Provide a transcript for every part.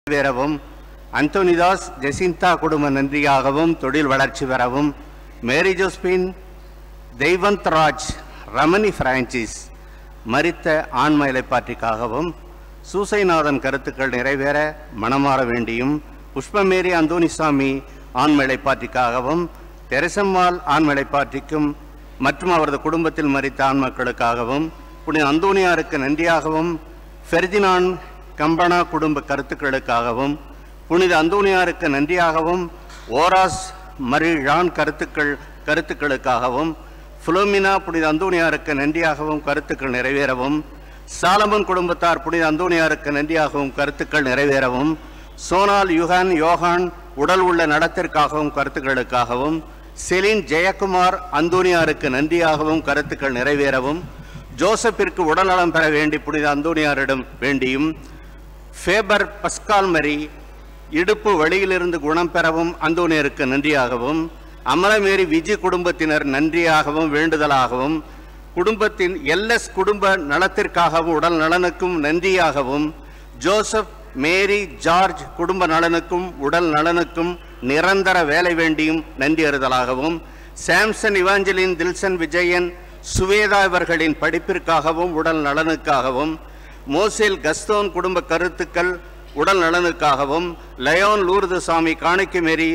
பெறவும் அந்தோனிதாஸ் ஜெசிந்தா குடும்ப நன்றியாகவும் தொழில் வளர்ச்சி பெறவும் Mary Josephine Deivanth Raj Ramani Francis மரித்த ஆன்ம இலைப்பாற்றிக்காகவும் சூசைநாதன் கருத்துக்கள் நிறைவேற மனமாற வேண்டியும் புஷ்பமேரி அந்தோனிசாமி ஆன்ம இலைப்பாற்றிக்காகவும் தெரசம்மாள் ஆன்ம இலைப்பாற்றிக்கும் மற்றும் அவரது குடும்பத்தில் மரித்த ஆண்மக்களுக்காகவும் புனித அந்தோனியாருக்கு நன்றியாகவும் ஃபெர்தினான் கம்பனா குடும்ப கருத்துக்களுக்காகவும் புனித அந்தோனியாருக்கு நன்றியாகவும் ஓராஸ் மரி ஜான் கருத்துக்கள் கருத்துக்களுக்காகவும் புலோமினா புனித அந்தோனியாருக்கு நன்றியாகவும் கருத்துக்கள் நிறைவேறவும் சாலமன் குடும்பத்தார் புனித அந்தோனியாருக்கு நன்றியாகவும் கருத்துக்கள் நிறைவேறவும் சோனால் யுகான் யோகான் உடல் உள்ள நடத்திற்காகவும் கருத்துக்களுக்காகவும் செலின் ஜெயக்குமார் அந்தோனியாருக்கு நன்றியாகவும் கருத்துக்கள் நிறைவேறவும் ஜோசப்பிற்கு உடல்நலம் பெற வேண்டி புனித அந்தோனியாரிடம் வேண்டியும் ஃபேபர் பஸ்கால் மரி இடுப்பு வழியிலிருந்து குணம் பெறவும் அந்தோனியருக்கு நன்றியாகவும் அமலமேரி விஜி குடும்பத்தினர் நன்றியாகவும் வேண்டுதலாகவும் குடும்பத்தின் எல்எஸ் குடும்ப நலத்திற்காகவும் உடல் நலனுக்கும் நன்றியாகவும் ஜோசப் மேரி ஜார்ஜ் குடும்ப நலனுக்கும் உடல் நலனுக்கும் நிரந்தர வேலை வேண்டியும் நன்றி அறிதலாகவும் சாம்சன் இவாஞ்சலின் தில்சன் விஜயன் சுவேதா இவர்களின் படிப்பிற்காகவும் உடல் நலனுக்காகவும் மோசேல் கஸ்தோன் குடும்ப கருத்துக்கள் உடல் நலனுக்காகவும் லயோன் லூர்து சாமி காணிக்கை மேரி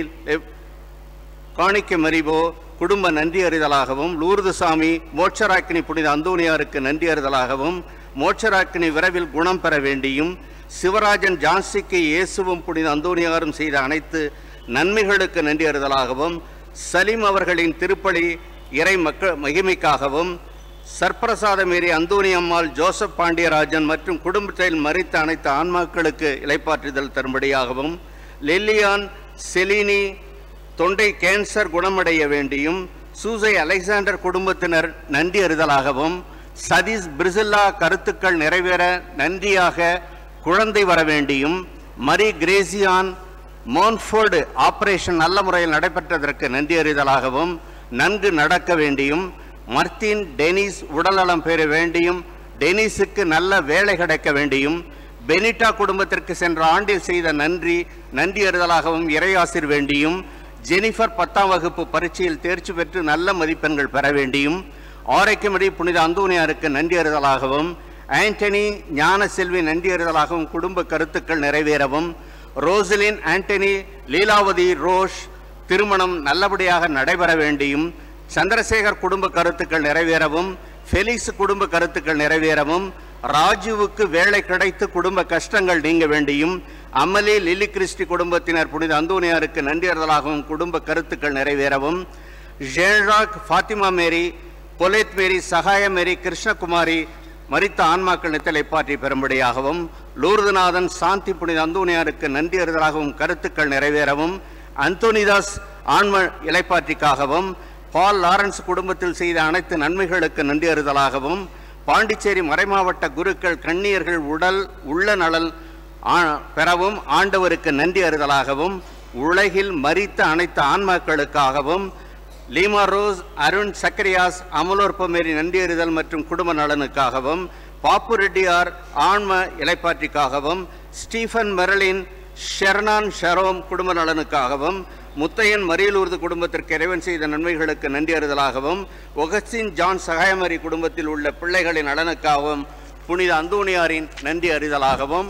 காணிக்க மரிபோ குடும்ப நன்றி அறிதலாகவும் லூர்து சாமி மோட்சராக்கினி புனித அந்தோனியாருக்கு நன்றி அறிதலாகவும் மோட்சராக்கினி விரைவில் குணம் பெற வேண்டியும் சிவராஜன் ஜான்சிக்கு இயேசுவும் புனித அந்தோனியாரும் செய்த அனைத்து நன்மைகளுக்கு நன்றி அறிதலாகவும் சலீம் அவர்களின் திருப்பலி இறை மக்க மகிமைக்காகவும் சர்ப்பிரசாத மீறி அந்தோனி அம்மாள் ஜோசப் பாண்டியராஜன் மற்றும் குடும்பத்தில் மறித்த அனைத்து ஆன்மாக்களுக்கு இலைப்பாற்றுதல் தரும்படியாகவும் லெல்லியான் செலினி தொண்டை கேன்சர் குணமடைய வேண்டியும் சூசை அலெக்சாண்டர் குடும்பத்தினர் நன்றி அறிதலாகவும் சதீஷ் பிரிசில்லா கருத்துக்கள் நிறைவேற நன்றியாக குழந்தை வர வேண்டியும் மரி கிரேசியான் மோன்ஃபோர்டு ஆபரேஷன் நல்ல முறையில் நடைபெற்றதற்கு நன்றி அறிதலாகவும் நன்கு நடக்க வேண்டியும் மர்த்தின் டெனிஸ் உடல்நலம் பெற வேண்டியும் டெனிஸுக்கு நல்ல வேலை கிடைக்க வேண்டியும் பெனிட்டா குடும்பத்திற்கு சென்ற ஆண்டில் செய்த நன்றி நன்றி அறிதலாகவும் இறையாசிர் வேண்டியும் ஜெனிஃபர் பத்தாம் வகுப்பு பரீட்சையில் தேர்ச்சி பெற்று நல்ல மதிப்பெண்கள் பெற வேண்டியும் ஆரைக்குமடி புனித அந்தோனியாருக்கு நன்றி அறிதலாகவும் ஆண்டனி ஞான செல்வி நன்றி அறிதலாகவும் குடும்ப கருத்துக்கள் நிறைவேறவும் ரோசலின் ஆண்டனி லீலாவதி ரோஷ் திருமணம் நல்லபடியாக நடைபெற வேண்டியும் சந்திரசேகர் குடும்ப கருத்துக்கள் நிறைவேறவும் ஃபெலிக்ஸ் குடும்ப கருத்துக்கள் நிறைவேறவும் ராஜுவுக்கு வேலை கிடைத்து குடும்ப கஷ்டங்கள் நீங்க வேண்டியும் அமலி லில்லி கிறிஸ்டி குடும்பத்தினர் புனித அந்தோனியாருக்கு நன்றி அறிதலாகவும் குடும்ப கருத்துக்கள் நிறைவேறவும் ஜேன்ராக் ஃபாத்திமா மேரி பொலேத் மேரி சகாய மேரி கிருஷ்ணகுமாரி மரித்த ஆன்மாக்கள் நித்தலை பாற்றி பெறும்படியாகவும் லூர்துநாதன் சாந்தி புனித அந்தோனியாருக்கு நன்றி அறிதலாகவும் கருத்துக்கள் நிறைவேறவும் அந்தோனிதாஸ் ஆன்ம இலைப்பாற்றிக்காகவும் பால் லாரன்ஸ் குடும்பத்தில் செய்த அனைத்து நன்மைகளுக்கு நன்றி அறிதலாகவும் பாண்டிச்சேரி மறைமாவட்ட குருக்கள் கண்ணியர்கள் உடல் உள்ள நலன் ஆ- பெறவும் ஆண்டவருக்கு நன்றி அறிதலாகவும் உலகில் மரித்த அனைத்து ஆன்மாக்களுக்காகவும் லீமா ரோஸ் அருண் சக்கரியாஸ் அமலோற்பமேரி நன்றியறிதல் மற்றும் குடும்ப நலனுக்காகவும் பாப்பு ரெட்டியார் ஆன்ம இலைப்பாற்றிக்காகவும் ஸ்டீஃபன் மெரலின் ஷெர்னான் ஷெரோம் குடும்ப நலனுக்காகவும் முத்தையன் மரியலூர்து குடும்பத்திற்கு இறைவன் செய்த நன்மைகளுக்கு நன்றி அறிதலாகவும் ஒகஸ்டின் ஜான் சகாயமரி குடும்பத்தில் உள்ள பிள்ளைகளின் நலனுக்காகவும் புனித அந்தோணியாரின் நன்றி அறிதலாகவும்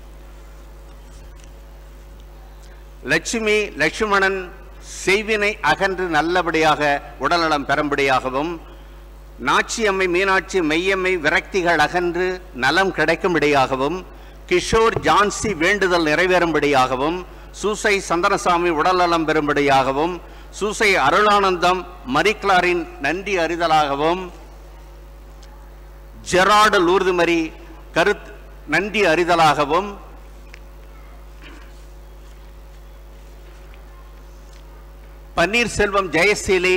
லட்சுமி லட்சுமணன் செய்வினை அகன்று நல்லபடியாக உடல்நலம் பெறும்படியாகவும் நாச்சியம்மை மீனாட்சி மெய்யம்மை விரக்திகள் அகன்று நலம் கிடைக்கும்படியாகவும் கிஷோர் ஜான்சி வேண்டுதல் நிறைவேறும்படியாகவும் சூசை சந்தனசாமி உடல்நலம் பெறும்படியாகவும் சூசை அருளானந்தம் மரிக்லாரின் நன்றி அறிதலாகவும் ஜெராடு லூர்துமரி கருத் நன்றி அறிதலாகவும் பன்னீர்செல்வம் ஜெயசீலி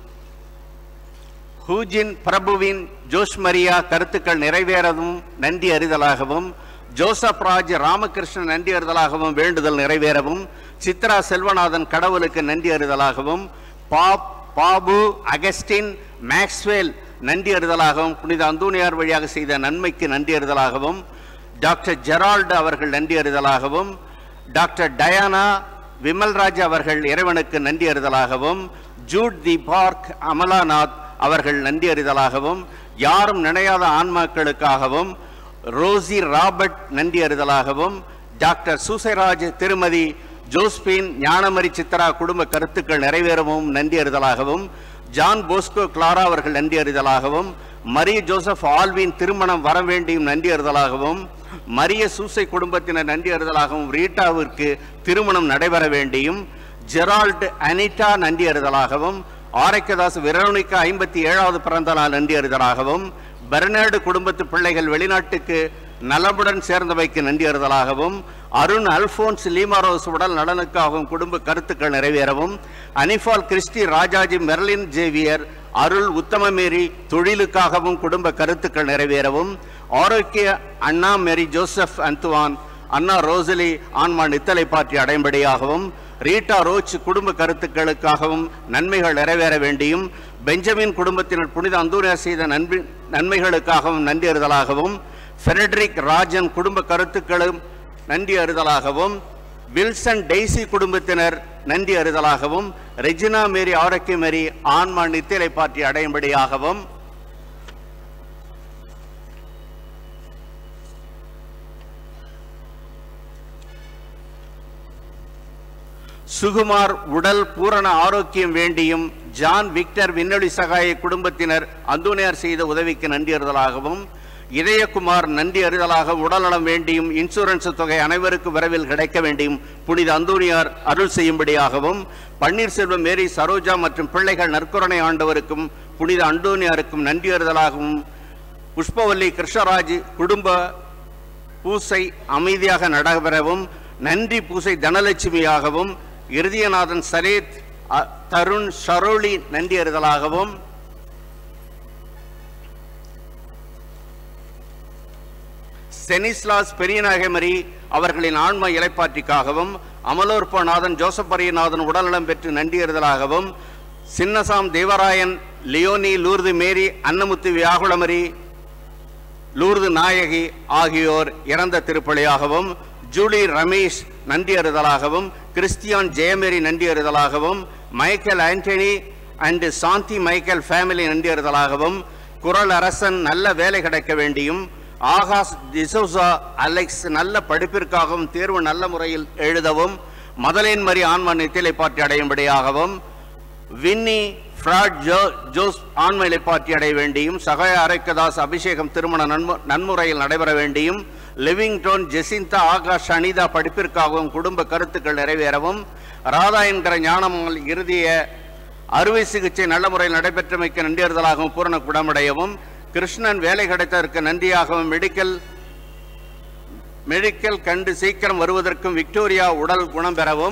ஹூஜின் பிரபுவின் ஜோஷ் மரியா கருத்துக்கள் நிறைவேறவும் நன்றி அறிதலாகவும் ஜோசப் ராஜ் ராமகிருஷ்ணன் நன்றி அறிதலாகவும் வேண்டுதல் நிறைவேறவும் சித்ரா செல்வநாதன் கடவுளுக்கு நன்றி அறிதலாகவும் பாப் பாபு அகஸ்டின் மேக்ஸ்வெல் நன்றி அறிதலாகவும் புனித அந்தோனியார் வழியாக செய்த நன்மைக்கு நன்றி அறிதலாகவும் டாக்டர் ஜெரால்டு அவர்கள் நன்றி அறிதலாகவும் டாக்டர் டயானா விமல்ராஜ் அவர்கள் இறைவனுக்கு நன்றி அறிதலாகவும் ஜூட் தி பார்க் அமலாநாத் அவர்கள் நன்றி அறிதலாகவும் யாரும் நினையாத ஆன்மாக்களுக்காகவும் ரோசி ராபர்ட் நன்றி அறிதலாகவும் டாக்டர் சூசைராஜ் திருமதி ஜோஸ்பின் ஞானமரி சித்ரா குடும்ப கருத்துக்கள் நிறைவேறவும் நன்றி அறிதலாகவும் ஜான் போஸ்கோ கிளாரா அவர்கள் நன்றி அறிதலாகவும் மரிய ஜோசப் ஆல்வின் திருமணம் வர வேண்டியும் நன்றி அறிதலாகவும் மரிய சூசை குடும்பத்தினர் நன்றி அறிதலாகவும் ரீட்டாவிற்கு திருமணம் நடைபெற வேண்டியும் ஜெரால்டு அனிட்டா நன்றி அறிதலாகவும் ஆரைக்கதாஸ் வெரோனிகா ஐம்பத்தி ஏழாவது பிறந்த நாள் நன்றி அறிதலாகவும் பெர்னார்டு குடும்பத்து பிள்ளைகள் வெளிநாட்டுக்கு நலமுடன் சேர்ந்தவைக்கு நன்றி அறிதலாகவும் அருண் அல்போன்ஸ் லீமாரோஸ் உடல் நலனுக்காகவும் குடும்ப கருத்துக்கள் நிறைவேறவும் அனிஃபால் Christy Rajaji Merlin Xavier Arul Uthamamary தொழிலுக்காகவும் குடும்ப கருத்துக்கள் நிறைவேறவும் ஆரோக்கிய அண்ணா மேரி ஜோசப் அந்துவான் அண்ணா ரோசலி ஆன்மா நித்தலை பாற்றி அடையும்படியாகவும் ரீட்டா ரோச் குடும்ப கருத்துக்களுக்காகவும் நன்மைகள் நிறைவேற வேண்டியும் பெஞ்சமின் குடும்பத்தினர் புனித அந்தூரியார் செய்த நன்பி நன்மைகளுக்காகவும் நன்றி அறிதலாகவும் ஃபெனட்ரிக் ராஜன் குடும்ப கருத்துக்களும் நன்றி அறிதலாகவும் வில்சன் டெய்சி குடும்பத்தினர் நன்றி அறிதலாகவும் ரெஜினா மேரி ஆரோக்கிய மேரி ஆன்மா நித்திலை பாற்றி அடையும்படியாகவும் சுகுமார் உடல் பூரண ஆரோக்கியம் வேண்டியும் ஜான் விக்டர் விண்ணொலி சகாய குடும்பத்தினர் அந்தோனியார் செய்த உதவிக்கு நன்றி அறிதலாகவும் இதயகுமார் நன்றி அறிதலாக உடல்நலம் வேண்டியும் இன்சூரன்ஸ் தொகை அனைவருக்கும் விரைவில் கிடைக்க வேண்டியும் புனித அந்தோனியார் அருள் செய்யும்படியாகவும் பன்னீர்செல்வம் மேரி சரோஜா மற்றும் பிள்ளைகள் நற்கருணை ஆண்டவருக்கும் புனித அந்தோனியாருக்கும் நன்றி அறிதலாகவும் புஷ்பவல்லி கிருஷ்ணராஜ் குடும்ப பூசை அமைதியாக நடைபெறவும் நன்றி பூசை தனலட்சுமியாகவும் இறுதியநாதன் சரேத் அ, தருண் ஷரோலி நன்றி அறிதலாகவும் செனிஸ்லாஸ் பெரியநாயகமரி அவர்களின் ஆன்ம இலைப்பாற்றிக்காகவும் அமலோற்பநாதன் ஜோசப் அரியநாதன் உடல்நலம் பெற்று நன்றியறிதலாகவும் சின்னசாம் தேவராயன் லியோனி லூர்து மேரி அன்னமுத்து வியாகுளமரி லூர்து நாயகி ஆகியோர் இறந்த திருப்பலியாகவும் ஜூலி ரமேஷ் நன்றி அறிதலாகவும் கிறிஸ்டியான் ஜெயமேரி நன்றி அறிதலாகவும் Michael Antony and Shanthi Michael family நன்றி அறிதலாகவும் குரல் அரசன் நல்ல வேலை கிடைக்க வேண்டியும் ஆகாஷ் டிசோசா அலெக்ஸ் நல்ல படிப்பிற்காகவும் தேர்வு நல்ல முறையில் எழுதவும் மதலேன் மரி ஆன்ம நித்திலை பாற்றி அடையும்படியாகவும் வின்னி ஃப்ராட் ஜோ ஜோஸ் ஆண்மையிலை பாற்றி அடைய வேண்டியும் சகாய அரைக்கதாஸ் அபிஷேகம் திருமண நன்மு நன்முறையில் நடைபெற வேண்டியும் லிவிங்டோன் ஜெசிந்தா ஆகாஷ் அனிதா படிப்பிற்காகவும் குடும்ப கருத்துக்கள் நிறைவேறவும் ராதா என்கிற ஞானமங்கள் இறுதிய அறுவை சிகிச்சை நல்ல முறையில் நடைபெற்றமைக்கு நன்றியறுதலாகவும் பூரண குணமடையவும் கிருஷ்ணன் வேலை கிடைத்ததற்கு நன்றியாகவும் மெடிக்கல் மெடிக்கல் கண்டு சீக்கிரம் வருவதற்கும் விக்டோரியா உடல் குணம் பெறவும்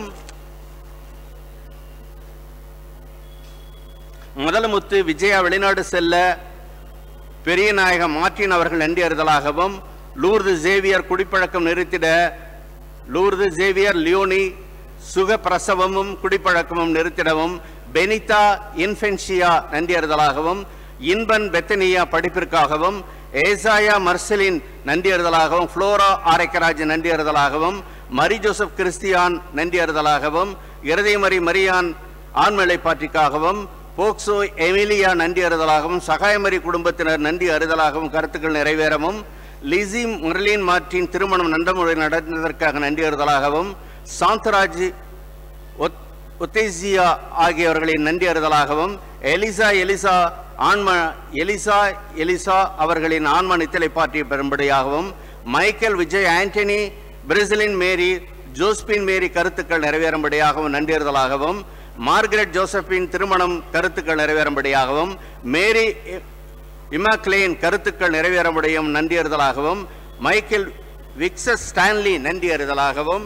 முதலமுத்து விஜயா வெளிநாடு செல்ல பெரிய நாயகம் மார்ட்டின் அவர்கள் நன்றி அறிதலாகவும் லூர்து ஜேவியர் குடிப்பழக்கம் நிறுத்திட லூர்து ஜேவியர் லியோனி சுக பிரசவமும் குடிப்பழக்கமும் நிறுத்திடவும் பெனிதா இன்ஃபென்சியா நன்றி அறிதலாகவும் இன்பன் பெத்தனியா படிப்பிற்காகவும் ஏசாயா மர்சலின் நன்றி அறிதலாகவும் ஃப்ளோரா ஆரைக்கராஜ் நன்றி அறிதலாகவும் மரி ஜோசப் கிறிஸ்தியான் நன்றி அறிதலாகவும் இருதயமரி மரியான் ஆண்மலை பாற்றிக்காகவும் போக்சோ எமிலியா நன்றி அறிதலாகவும் சகாயமரி குடும்பத்தினர் நன்றி அறிதலாகவும் கருத்துக்கள் நிறைவேறவும் லிசி முரளின் மார்ட்டின் திருமணம் நல்ல முறையில் நடந்ததற்காக நன்றி அறிதலாகவும் சாந்தராஜ் ஒத்- ஒத்தேசியா ஆகியவர்களின் நன்றி அறிதலாகவும் எலிசா எலிசா ஆன்ம எலிசா எலிசா அவர்களின் ஆன்ம நித்தலை பாற்றிய பெரும்படியாகவும் மைக்கேல் விஜய் ஆண்டனி பிரேசிலின் மேரி ஜோஸ்பின் மேரி கருத்துக்கள் நிறைவேறும்படியாகவும் நன்றியறுதலாகவும் மார்கரெட் ஜோசப்பின் திருமணம் கருத்துக்கள் நிறைவேறும்படியாகவும் மேரி இ- இமாக்லேன் கருத்துக்கள் நிறைவேறும்படியும் நன்றியறுதலாகவும் மைக்கேல் விக்சஸ் ஸ்டான்லி நன்றியறுதலாகவும்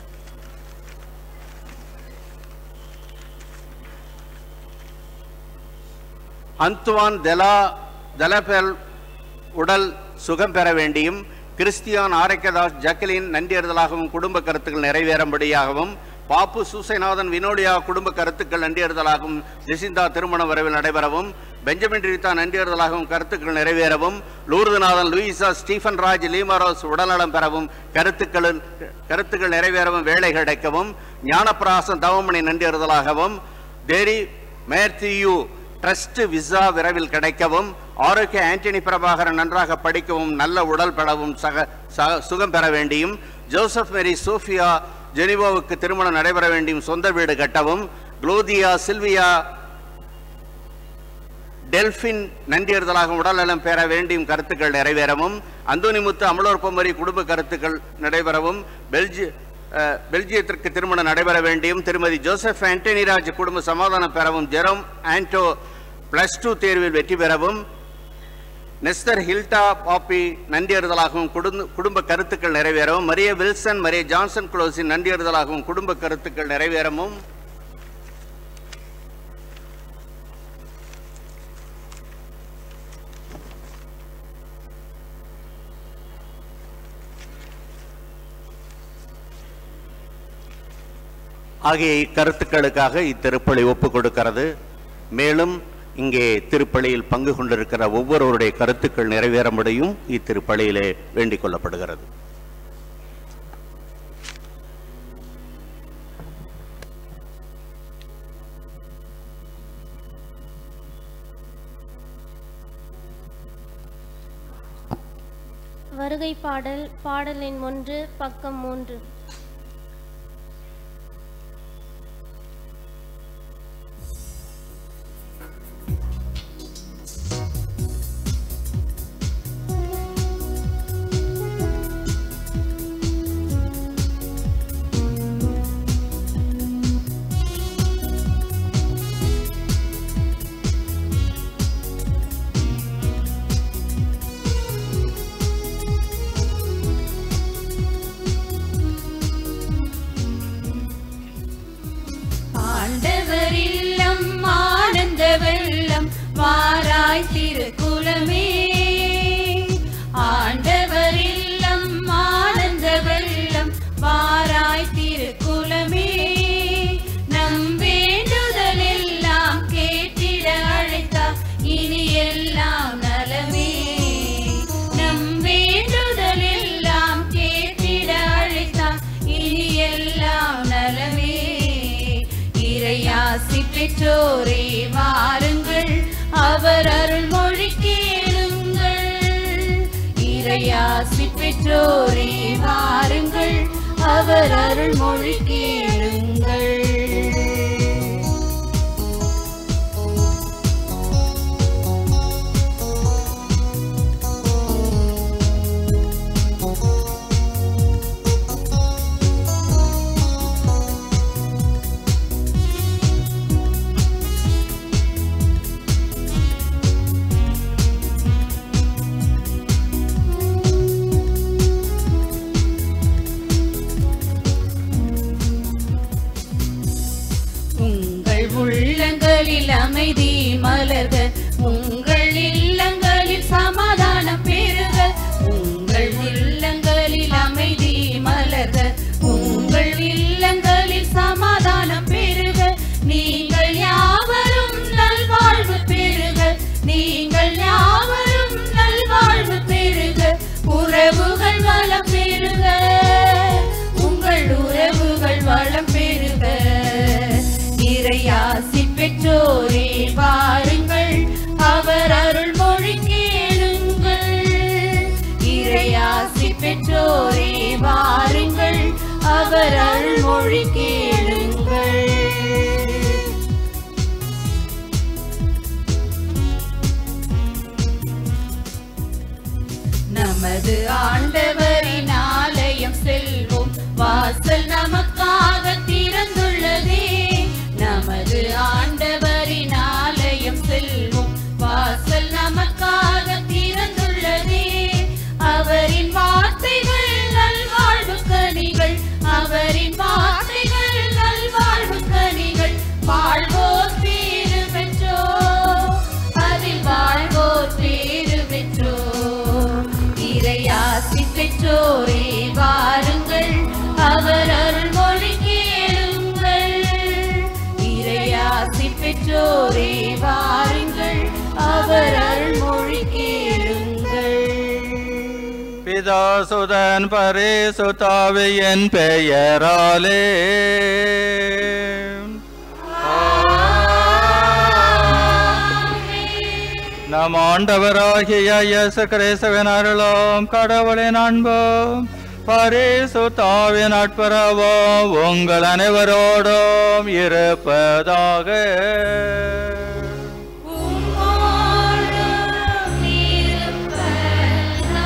அந்துவான் தெலா தெலபெல் உடல் சுகம் பெற வேண்டியும் கிறிஸ்தியான் ஆரைக்கதாஸ் ஜக்கலின் நன்றியறுதலாகவும் குடும்ப கருத்துக்கள் நிறைவேறும்படியாகவும் பாப்பு சூசைநாதன் வினோடியா குடும்ப கருத்துக்கள் நன்றியறுதலாகவும் ஜெசிந்தா திருமண வரவில் நடைபெறவும் பெஞ்சமின் ரீதா நன்றியறுதலாகவும் கருத்துக்கள் நிறைவேறவும் லூர்துநாதன் லூயிசா ஸ்டீஃபன் ராஜ் லீமரோஸ் உடல்நலம் பெறவும் கருத்துக்கள் கருத்துக்கள் நிறைவேறவும் வேலை கிடைக்கவும் ஞானப்பிராசம் தவமணி நன்றியறுதலாகவும் தேரி மேர்த்தியூ ட்ரஸ்ட் விசா விரைவில் கிடைக்கவும் ஆரோக்கிய ஆண்டனி பிரபாகரன் நன்றாக படிக்கவும் நல்ல உடல் பெறவும் சக சக சுகம் பெற வேண்டியும் ஜோசப் மேரி சோஃபியா ஜெனிவோவுக்கு திருமணம் நடைபெற வேண்டியும் சொந்த வீடு கட்டவும் குளோதியா சில்வியா டெல்பின் நன்றியறுதலாக உடல்நலம் பெற வேண்டியும் கருத்துக்கள் நிறைவேறவும் அந்தோனிமுத்து அமலோற்பமரி குடும்ப கருத்துக்கள் நடைபெறவும் பெல்ஜி அஹ், பெல்ஜியத்திற்கு திருமணம் நடைபெற வேண்டியும் திருமதி ஜோசப் ஆண்டனிராஜ் குடும்ப சமாதானம் பெறவும் ஜெரோம் ஆண்டோ பிளஸ் டூ தேர்வில் வெற்றி பெறவும் நெஸ்தர் ஹில்டா பாப்பி நன்றியறுதலாகவும் குடும்ப குடும்ப கருத்துக்கள் நிறைவேறவும் மரிய வில்சன் மரிய ஜான்சன் குளோஸின் நன்றியறுதலாகவும் குடும்ப கருத்துக்கள் நிறைவேறவும் ஆகிய இக்கருத்துக்களுக்காக இத்திருப்பலி ஒப்புக் கொடுக்கிறது மேலும் இங்கே திருப்பலியில் பங்கு கொண்டிருக்கிற ஒவ்வொருவருடைய கருத்துக்கள் நிறைவேறும்படியும் இத்திருப்பலியிலே வேண்டிக் கொள்ளப்படுகிறது வருகை பாடல் பாடல் எண் ஒன்று பக்கம் மூன்று ஆண்டவர் இல்லம் ஆனந்த வெள்ளம் வாராய் திருக்குலமே ஆண்டவர் இல்லம் ஆனந்த வெள்ளம் வாராய் திருக்குலமே நம் வேண்டுதல் எல்லாம் கேட்டிட அழைத்தார் இனி எல்லாம் நலமே நம் வேண்டுதல் எல்லாம் கேட்டிட அழைத்தார் இனி எல்லாம் நலமே இறையாசி பெற்றோரே வாருங்கள் அவர் அருள்மொழி கேளுங்கள் இறையாசி பெற்றோரே வாருங்கள் அவர் அருள்மொழி கேளுங்கள் உங்கள் உள்ளங்களில் அமைதி மலர்க உங்கள் இல்லங்களில் சமாதானம் பெருக உங்கள் உள்ளங்களில் அமைதி மலர்க உங்கள் இல்லங்களில் சமாதானம் பெருக நீங்கள் யாவரும் நல்வாழ்வு பெருக நீங்கள் யாவரும் நல்வாழ்வு பெருக உறவுகள் வளம் பெருக உங்கள் உறவுகள் வளம் பெருக இறையாசி பெற்றோரே வாருங்கள் அவர் அருள்மொழி கேளுங்கள் இறையாசி பெற்றோரே வாருங்கள் அவர் அருள்மொழி கேளுங்கள் நமது ஆண்டவரின் ஆலயம் செல்வோம் வாசல் நமக்காக திறந்துள்ளதே நமது ஆண்டவரின் ஆலயம் செல்வோம் வாசல் நமக்காக திறந்துள்ளதே அவரின் வார்த்தைகள் நல்வாழ்வு கனிகள் அவரின் வார்த்தைகள் நல்வாழ்வு கனிகள் வாழ்வோர் பேரு பெற்றோ அதில் வாழ்வோர் பேரு பெற்றோ இறையாசி பெற்றோரே வாருங்கள் அவர் அருள்மொழி கேளுங்கள் இறையாசி பெற்றோரே வாருங்கள் அவர் அருள்மொழி கேளுங்கள் பிதாசுதன் பரிசுத்தாவியின் பெயராலே நம் ஆண்டவராகிய இயேசு கிறிஸ்துவின் அருளும் கடவுளின் அன்பும் பரிசுத்தாவின் நட்புறவும் உங்கள் அனைவரோடும் இருப்பதாக உம்மோடும் இருப்பதாக.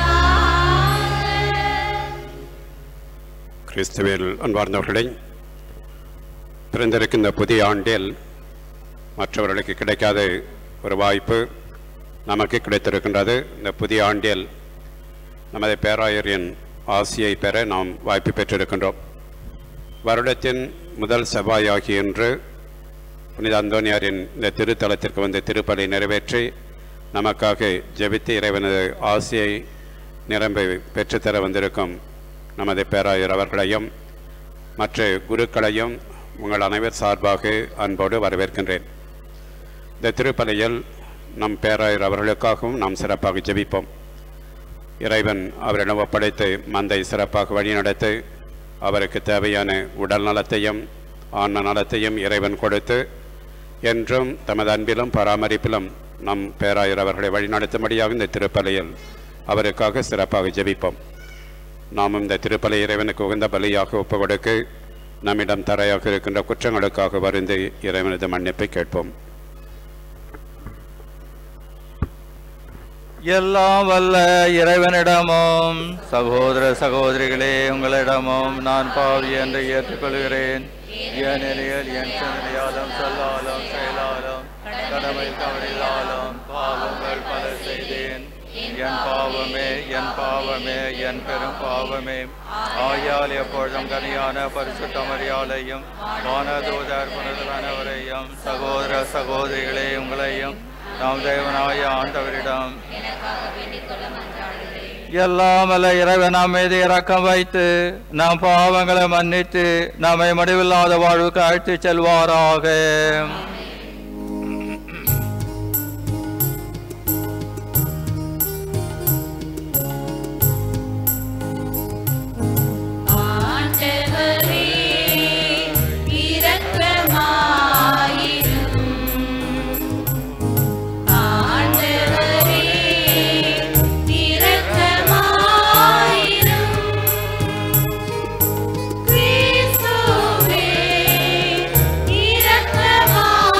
கிறிஸ்துவில் அன்பார்ந்தவர்களே பிறந்திருக்கின்ற புதிய ஆண்டில் மற்றவர்களுக்கு கிடைக்காத ஒரு வாய்ப்பு நமக்கு கிடைத்திருக்கின்றது இந்த புதிய ஆண்டில் நமது பேராயரின் ஆசியை பெற நாம் வாய்ப்பு பெற்றிருக்கின்றோம் வருடத்தின் முதல் செவ்வாயாகிய இன்று புனித அந்தோனியாரின் இந்த திருத்தலத்திற்கு வந்து திருப்பலி நிறைவேற்றி நமக்காக ஜெபித்து இறைவனது ஆசியை நிரம்பி பெற்றுத்தர வந்திருக்கும் நமது பேராயர் அவர்களையும் மற்ற குருக்களையும் உங்கள் அனைவர் சார்பாக அன்போடு வரவேற்கின்றேன் இந்த திருப்பலியில் நம் பேராயர் அவர்களுக்காகவும் நாம் சிறப்பாக ஜெபிப்போம் இறைவன் அவரிடம் ஒப்படைத்து மந்தை சிறப்பாக வழிநடத்தி அவருக்கு தேவையான உடல் நலத்தையும் ஆன்ம நலத்தையும் இறைவன் கொடுத்து என்றும் தமது அன்பிலும் பராமரிப்பிலும் நம் பேராயர் அவர்களை வழிநடத்தும்படியாக இந்த திருப்பலியில் அவருக்காக சிறப்பாக ஜெபிப்போம் நாம் இந்த திருப்பலி இறைவனுக்கு உகந்த பலியாக ஒப்பு கொடுக்க நம்மிடம் தரையாக இருக்கின்ற குற்றங்களுக்காக வருந்து இறைவனது மன்னிப்பை கேட்போம் எல்லாம் வல்ல இறைவனிடமும் சகோதர சகோதரிகளே உங்களிடமும் நான் பாவி என்று ஏற்றுக்கொள்கிறேன் ஏனெனில் என் சிந்தனையாலும் சொல்லாலும் செயலாலும் கடமை தவறிலாலும் பாவங்கள் பல செய்தேன் என் பாவமே என் பாவமே என் பெரும் பாவமே ஆயால் எப்பொழுதும் கனியான பரிசுத்த மரியாதையும் வானதூதர் புனிதமானவரையும் சகோதர சகோதரிகளே உங்களையும் நாம் தேவனாய ஆண்டவரிடம் எல்லாம் அல்ல இறைவன் நாம் மீது இரக்கம் வைத்து நம் பாவங்களை மன்னித்து நம்மை முடிவில்லாத வாழ்வுக்கு அழைத்துச் செல்வாராக ஆண்டவரே இரக்கமாயிரும் ஆண்டவரே இரக்கமாயிரும் கிறிஸ்துவே இரக்கமாயிரும்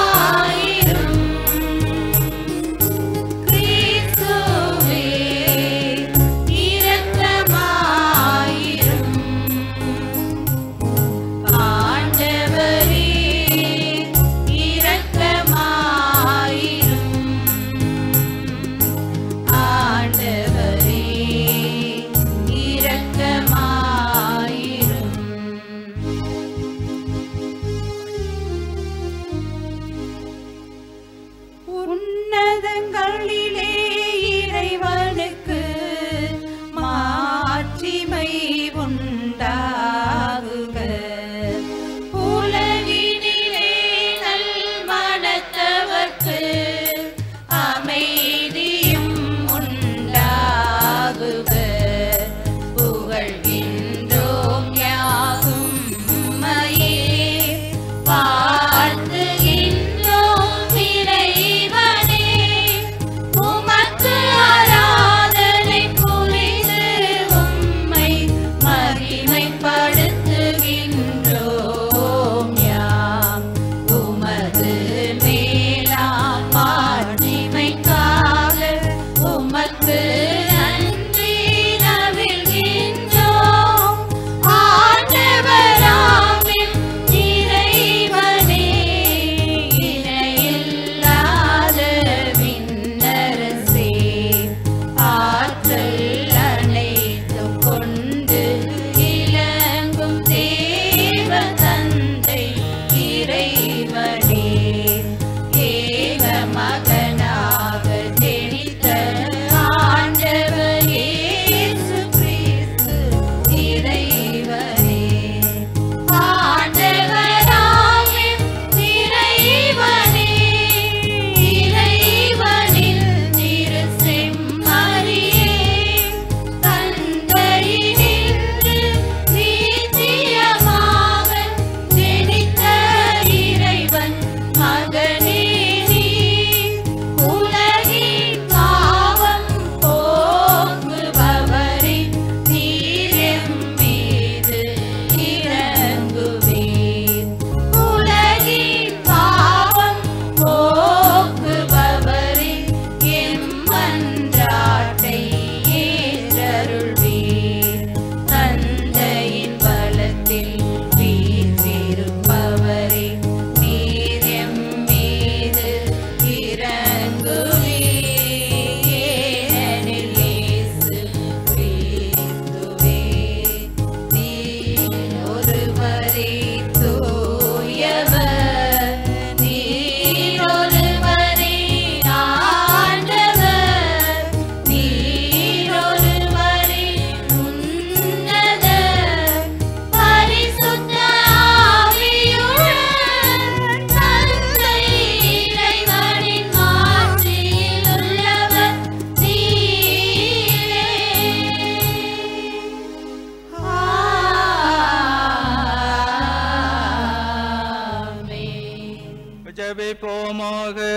ஜெபிப்போமாக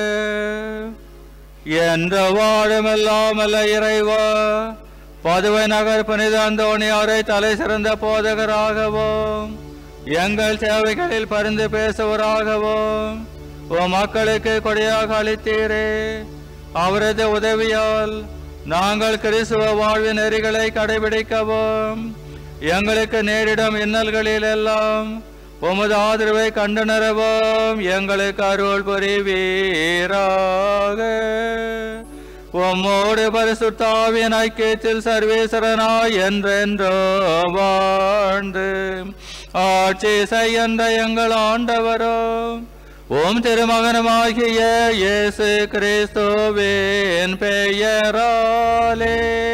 என்ற வாழுமெல்லாமல்ல இறைவா பதுவை நகர் புனித அந்தோணியாரை தலை சிறந்த போதகராகவும் எங்கள் சேவைகளில் பரிந்து பேசுவராகவும் உம் மக்களுக்கு கொடையாக அளித்தீரே அவரது உதவியால் நாங்கள் கிறிஸ்துவ வாழ்வின் நெறிகளை கடைபிடிக்கவும் எங்களுக்கு நேரிடும் இன்னல்களில் எல்லாம் உமது ஆதரவை கண்டுணரவும் எங்களுக்கு அருள் புரிவீராக உம்மோடு பரிசுத்தாவின் ஐக்கியத்தில் சர்வேஸ்வரனாய் என்றென்றோ வாழ்ந்து ஆட்சி செய்கின்ற எங்கள் ஆண்டவரோ ஓம் திருமகனுமாகிய இயேசு கிறிஸ்துவின் பெயராலே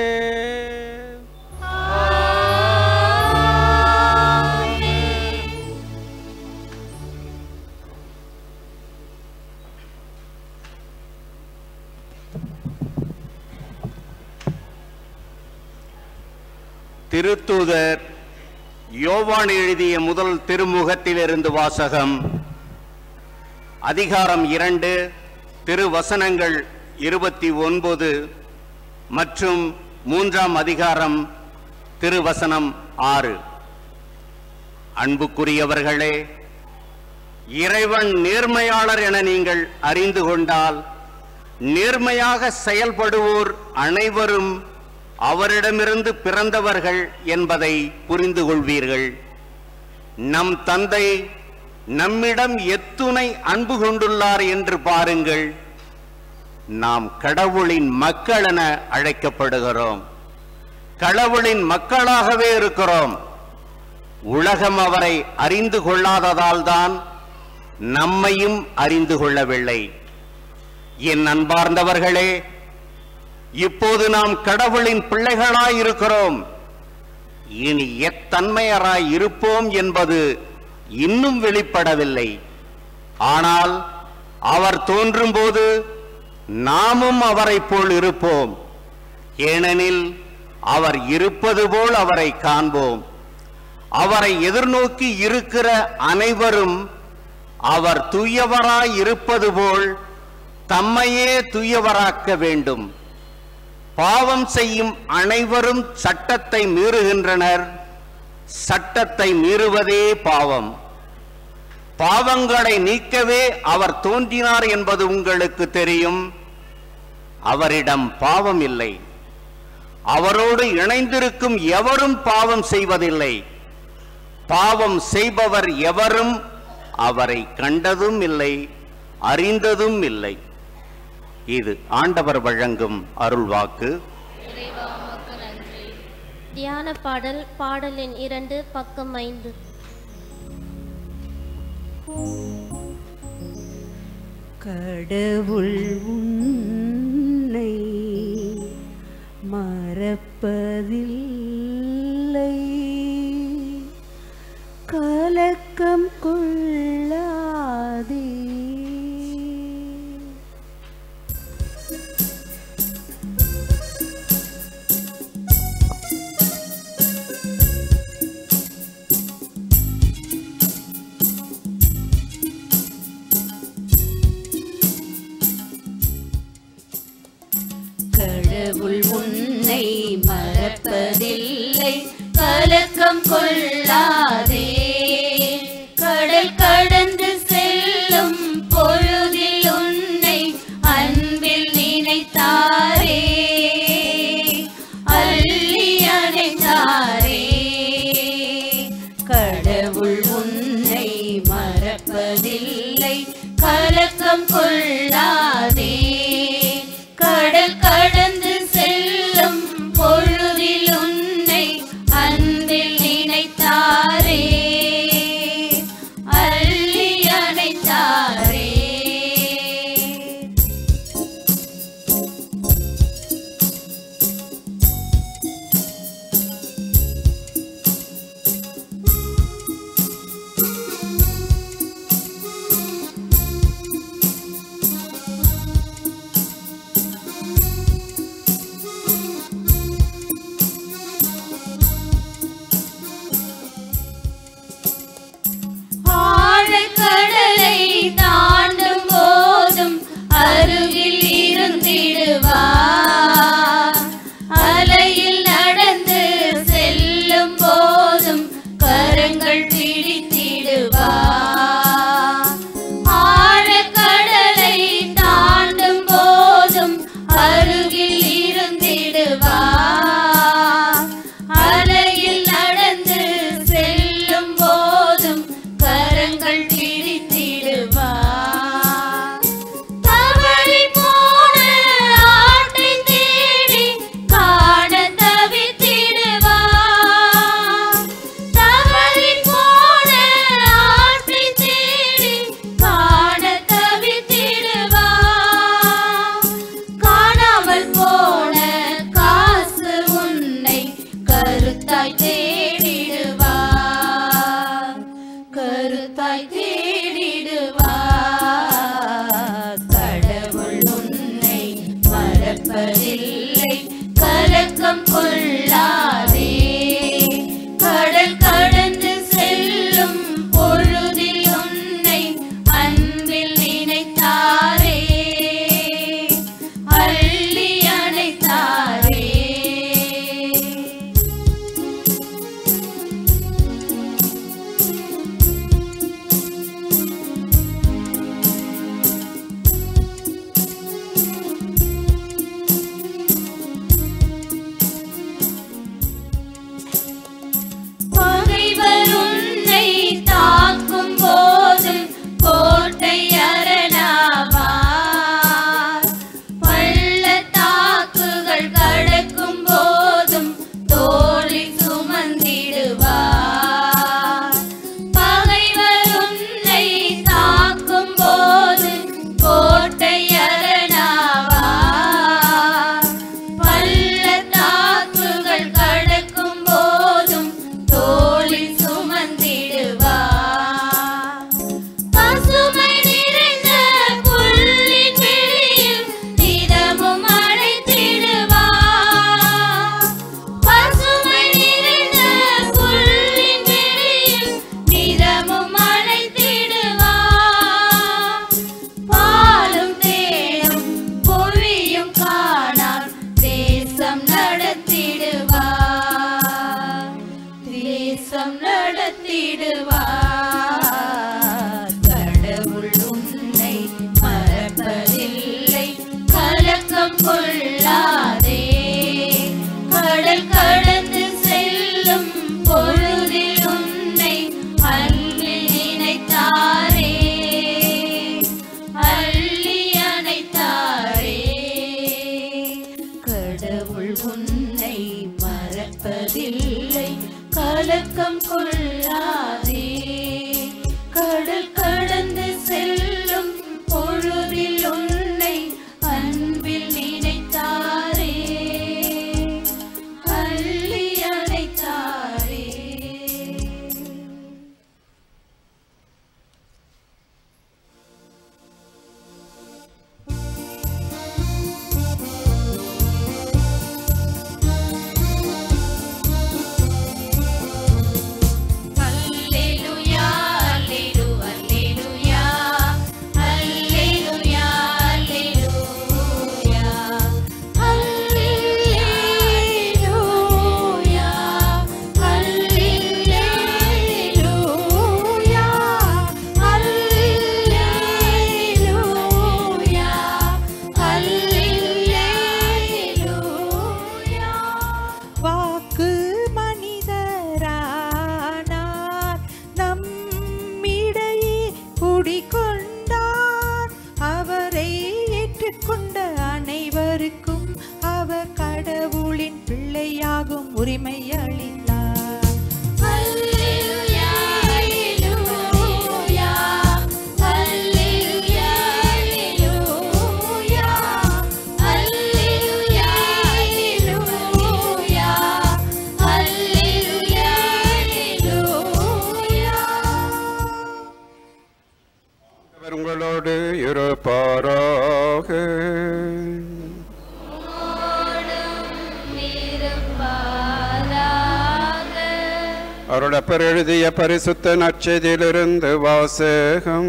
திருத்தூதர் யோவான் எழுதிய முதல் திருமுகத்திலிருந்து வாசகம் அதிகாரம் இரண்டு திருவசனங்கள் இருபத்தி ஒன்பது மற்றும் மூன்றாம் அதிகாரம் திருவசனம் ஆறு அன்புக்குரியவர்களே இறைவன் நேர்மையாளர் என நீங்கள் அறிந்து கொண்டால் நேர்மையாக செயல்படுவோர் அனைவரும் அவரிடமிருந்து பிறந்தவர்கள் என்பதை புரிந்து கொள்வீர்கள் நம் தந்தை நம்மிடம் எத்துணை அன்பு கொண்டுள்ளார் என்று பாருங்கள் நாம் கடவுளின் மக்கள் என அழைக்கப்படுகிறோம் கடவுளின் மக்களாகவே இருக்கிறோம் உலகம் அவரை அறிந்து கொள்ளாததால் தான் நம்மையும் அறிந்து கொள்ளவில்லை என் அன்பார்ந்தவர்களே இப்போது நாம் கடவுளின் பிள்ளைகளாய் இருக்கிறோம் இனி எத்தன்மையராய் இருப்போம் என்பது இன்னும் வெளிப்படவில்லை ஆனால் அவர் தோன்றும்போது நாமும் அவரைப் போல் இருப்போம் ஏனெனில் அவர் இருப்பது போல் அவரை காண்போம் அவரை எதிர்நோக்கி இருக்கிற அனைவரும் அவர் தூயவராய் இருப்பது போல் தம்மையே தூயவராக்க வேண்டும் பாவம் செய்யும் அனைவரும் சட்டத்தை மீறுகின்றனர் சட்டத்தை மீறுவதே பாவம் பாவங்களை நீக்கவே அவர் தோன்றினார் என்பது உங்களுக்கு தெரியும் அவரிடம் பாவம் இல்லை அவரோடு இணைந்திருக்கும் எவரும் பாவம் செய்வதில்லை பாவம் செய்பவர் எவரும் அவரை கண்டதும் இல்லை அறிந்ததும் இல்லை இது ஆண்டவர் வழங்கும் அருள்வாக்கு தியான பாடல் பாடலின் இரண்டு பக்கம் ஐந்து கடவுள் உன்னை மறப்பதில்லை கலக்கம் கொள்ளாதே கடவுள் உன்னை மறப்பதில்லை கலக்கம் கொள்ளாதே கடல் கடந்து செல்லும் பொழுதில் உன்னை அன்பில் நினைத்தாரே அள்ளி அணைத்தாரே கடவுள் உன்னை மறப்பதில்லை கலக்கம் கொள்ளாதே கடல் கடந்து செல்லும் பொழுதில் உன்னை அன்பில் நினைத்தாரே அள்ளி அணைத்தாரே கொள்ளாதே கடல் கடந்து செல்லும் பொழுதில் உன்னை அன்பில் நினைத்தாரே அள்ளி அணைத்தாரே பகைவர் உன்னை தாக்கும் போது கோட்டை அரணாவார் பள்ளத்தாக்குகள் கடக்கும் போதும் தோளில் சுமந்திடுவார் பகைவர் உன்னை தாக்கும் போது கோட்டை அரணாவார் பள்ளத்தாக்குகள் கடக்கும் போதும் தோளில் சுமந்திடுவார் பசுமை நிறைந்த புல்லின் வெளியில் நிதமும் அழைத்திடுவார் பசுமை நிறைந்த புல்லின் வெளியில் நிதமும் அழைத்திடுவார் பாலும் தேனும் பொழியும் காணால் தேசம் நடத்திடுவார் தேசம் நடத்திடுவார் கடவுள் உன்னை மறப்பதில்லை கலக்கம் கொள்ளாதே கடல் கடந்து செல்லும் பொழுதில் உன்னை அன்பில் நினைத்தாரே அள்ளி அணைத்தாரே கடவுள் உன்னை மறப்பதில்லை கலக்கம் கொள்ளாதே கடல் கடந்து செல்லும் பொழுதில் உன்னை அன்பில் நினைத்தாரே அள்ளி அணைத்தாரே அல்லேலூயா அல்லேலூ அல்லேலூயா அல்லேலூயா அல்லேலூயா அல்லேலூயா அல்லேலூயா அல்லேலூயா அல்லேலூயா வாக்கு மனிதரானார் நம்மிடையே குடிகொண்டார் அவரை ஏற்றுக்கொண்ட அனைவருக்கும் அவர் கடவுளின் பிள்ளையாகும் உரிமை அளித்தார் அல்லேலூயா அல்லேலூயா அல்லேலூயா அல்லேலூயா அல்லேலூயா அல்லேலூயா அல்லேலூயா அல்லேலூயா அவர் உங்களோடு இருப்பாராக அருளப்பர் எழுதிய பரிசுத்த நற்செய்தியிலிருந்து வாசகம்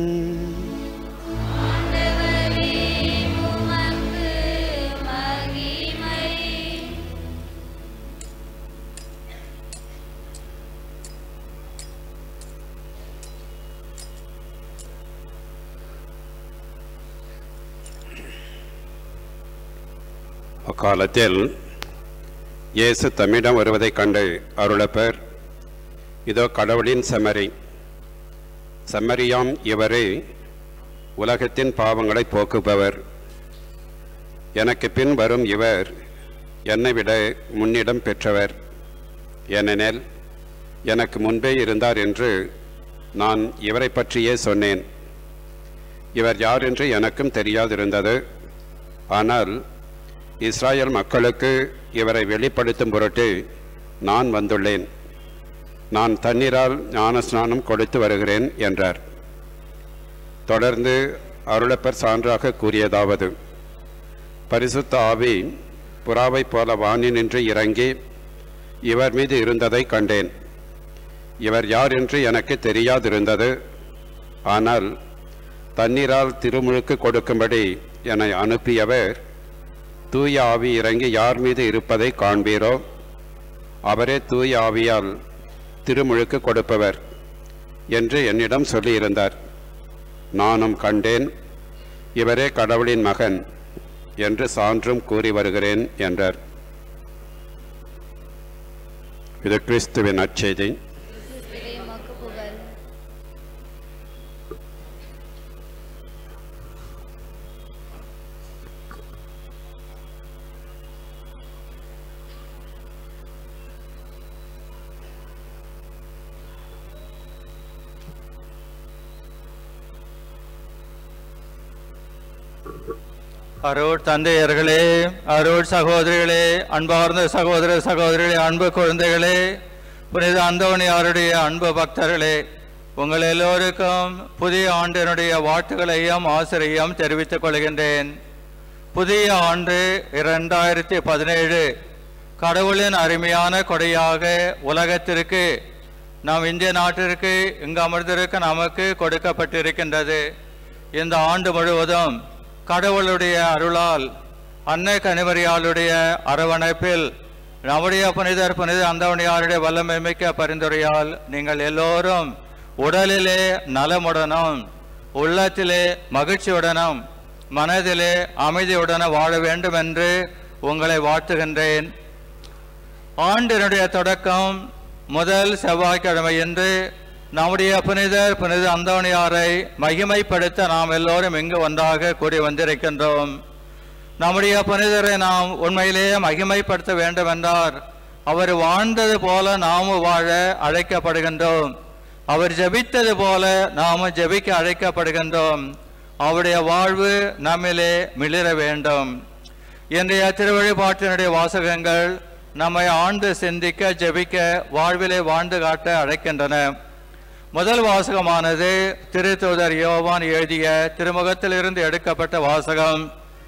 அக்காலத்தில் இயேசு தம்மிடம் வருவதைக் கண்டு அருளப்பர் இதோ கடவுளின் செம்மறி செம்மறியாம் இவரே உலகத்தின் பாவங்களை போக்குபவர் எனக்கு பின் வரும் இவர் என்னை விட முன்னிடம் பெற்றவர் ஏனெனில் எனக்கு முன்பே இருந்தார் என்று நான் இவரை பற்றியே சொன்னேன் இவர் யார் என்று எனக்கும் தெரியாதிருந்தது ஆனால் இஸ்ராயல் மக்களுக்கு இவரை வெளிப்படுத்தும் பொருட்டு நான் வந்துள்ளேன் நான் தண்ணீரால் ஞான ஸ்நானம் கொடுத்து வருகிறேன் என்றார் தொடர்ந்து அருளப்பர் சான்றாக கூறியதாவது பரிசுத்த ஆவி புறாவைப் போல வானினின்று இறங்கி இவர் மீது இருந்ததை கண்டேன் இவர் யார் என்று எனக்கு தெரியாதிருந்தது ஆனால் தண்ணீரால் திருமுழுக்கு கொடுக்கும்படி என்னை அனுப்பியவர் தூய ஆவி இறங்கி யார் மீது இருப்பதை காண்பீரோ அவரே தூய ஆவியால் திருமுழுக்கு கொடுப்பவர் என்று என்னிடம் சொல்லியிருந்தார் நானும் கண்டேன் இவரே கடவுளின் மகன் என்று சான்றும் கூறி வருகிறேன் என்றார் இது கிறிஸ்துவின் நற்செய்தி அருள் தந்தையர்களே அருள் சகோதரிகளே அன்பார்ந்த சகோதர சகோதரிகளே அன்பு குழந்தைகளே புனித அந்தோணியாருடைய அன்பு பக்தர்களே உங்கள் எல்லோருக்கும் புதிய ஆண்டினுடைய வாழ்த்துக்களையும் ஆசிரியம் தெரிவித்துக் கொள்கின்றேன் புதிய ஆண்டு இரண்டாயிரத்தி பதினேழு கடவுளின் அருமையான கொடையாக உலகத்திற்கு நாம் இந்திய நாட்டிற்கு இங்கு அமர்ந்திருக்க நமக்கு கொடுக்கப்பட்டிருக்கின்றது இந்த ஆண்டு முழுவதும் கடவுளுடைய அருளால் அன்னை கனிமரியாளுடைய அரவணைப்பில் நம்முடைய புனிதர் புனித அந்தவணியாருடைய வல்லமை மிக்க பரிந்துரையால் நீங்கள் எல்லோரும் உடலிலே நலமுடனும் உள்ளத்திலே மகிழ்ச்சியுடனும் மனதிலே அமைதியுடனும் வாழ வேண்டும் என்று உங்களை வாழ்த்துகின்றேன் ஆண்டினுடைய தொடக்கம் முதல் செவ்வாய்க்கிழமையன்று நம்முடைய புனிதர் புனித அந்தோணியாரை மகிமைப்படுத்த நாம் எல்லோரும் இங்கு ஒன்றாக கூடி வந்திருக்கின்றோம் நம்முடைய புனிதரை நாம் உண்மையிலேயே மகிமைப்படுத்த வேண்டும் என்றார் அவர் வாழ்ந்தது போல நாமும் வாழ அழைக்கப்படுகின்றோம் அவர் ஜெபித்தது போல நாமும் ஜெபிக்க அழைக்கப்படுகின்றோம் அவருடைய வாழ்வு நம்மிலே மிளிர வேண்டும் இன்றைய திருவழிபாட்டினுடைய வாசகங்கள் நம்மை ஆண்டு சிந்திக்க ஜெபிக்க வாழ்விலே வாழ்ந்து காட்ட அழைக்கின்றன முதல் வாசகமானது திருத்தூதர் யோவான் எழுதிய திருமுகத்திலிருந்து எடுக்கப்பட்ட வாசகம்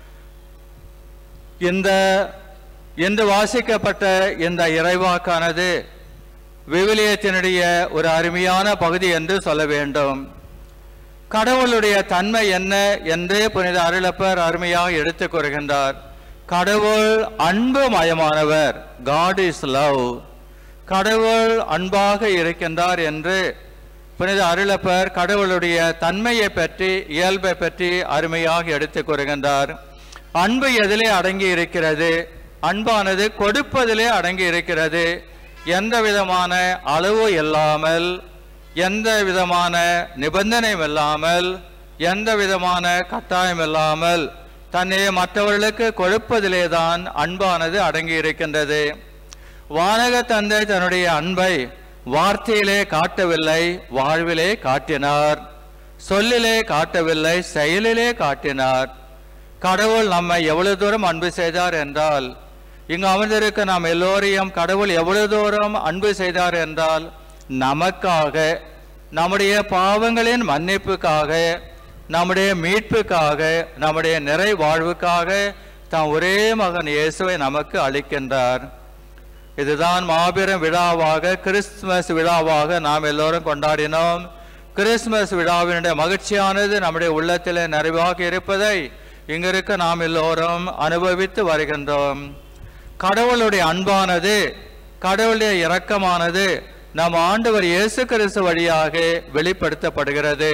இந்த இன்று வாசிக்கப்பட்ட இந்த இறைவாக்கானது விவிலியத்தினுடைய ஒரு அருமையான பகுதி என்று சொல்ல வேண்டும் கடவுளுடைய தன்மை என்ன என்று புனித அருளப்பர் அருமையாக எடுத்துக் கூறுகின்றார் கடவுள் அன்பு மயமானவர் காட் இஸ் லவ் கடவுள் அன்பாக இருக்கின்றார் என்று புனித அருளப்பர் கடவுளுடைய தன்மையை பற்றி இயல்பை பற்றி அருமையாக எடுத்துக் கூறுகின்றார் அன்பு எதிலே அடங்கி இருக்கிறது அன்பானது கொடுப்பதிலே அடங்கி இருக்கிறது எந்த விதமான அளவு இல்லாமல் எந்த விதமான நிபந்தனையும் இல்லாமல் எந்த விதமான கட்டாயம் இல்லாமல் தன்னை மற்றவர்களுக்கு கொடுப்பதிலே தான் அன்பானது அடங்கி இருக்கின்றது வானக தந்தை தன்னுடைய அன்பை வார்த்தையிலே காட்டவில்லை வாழ்விலே காட்டினார் சொல்லிலே காட்டவில்லை செயலிலே காட்டினார் கடவுள் நம்மை எவ்வளவு தூரம் அன்பு செய்தார் என்றால் இங்கு அமர்ந்திருக்க நாம் எல்லோரையும் கடவுள் எவ்வளவு தூரம் அன்பு செய்தார் என்றால் நமக்காக நம்முடைய பாவங்களின் மன்னிப்புக்காக நம்முடைய மீட்புக்காக நம்முடைய நிறை வாழ்வுக்காக தாம் ஒரே மகன் இயேசுவை நமக்கு அளிக்கின்றார் இதுதான் மாபெரும் விழாவாக கிறிஸ்துமஸ் விழாவாக நாம் எல்லோரும் கொண்டாடினோம் கிறிஸ்துமஸ் விழாவினுடைய மகிழ்ச்சியானது நம்முடைய உள்ளத்திலே நிறைவாக இருப்பதை இங்கிருக்க நாம் எல்லோரும் அனுபவித்து வருகின்றோம் கடவுளுடைய அன்பானது கடவுளுடைய இரக்கமானது நம் ஆண்டவர் இயேசு கிறிஸ்து வழியாக வெளிப்படுத்தப்படுகிறது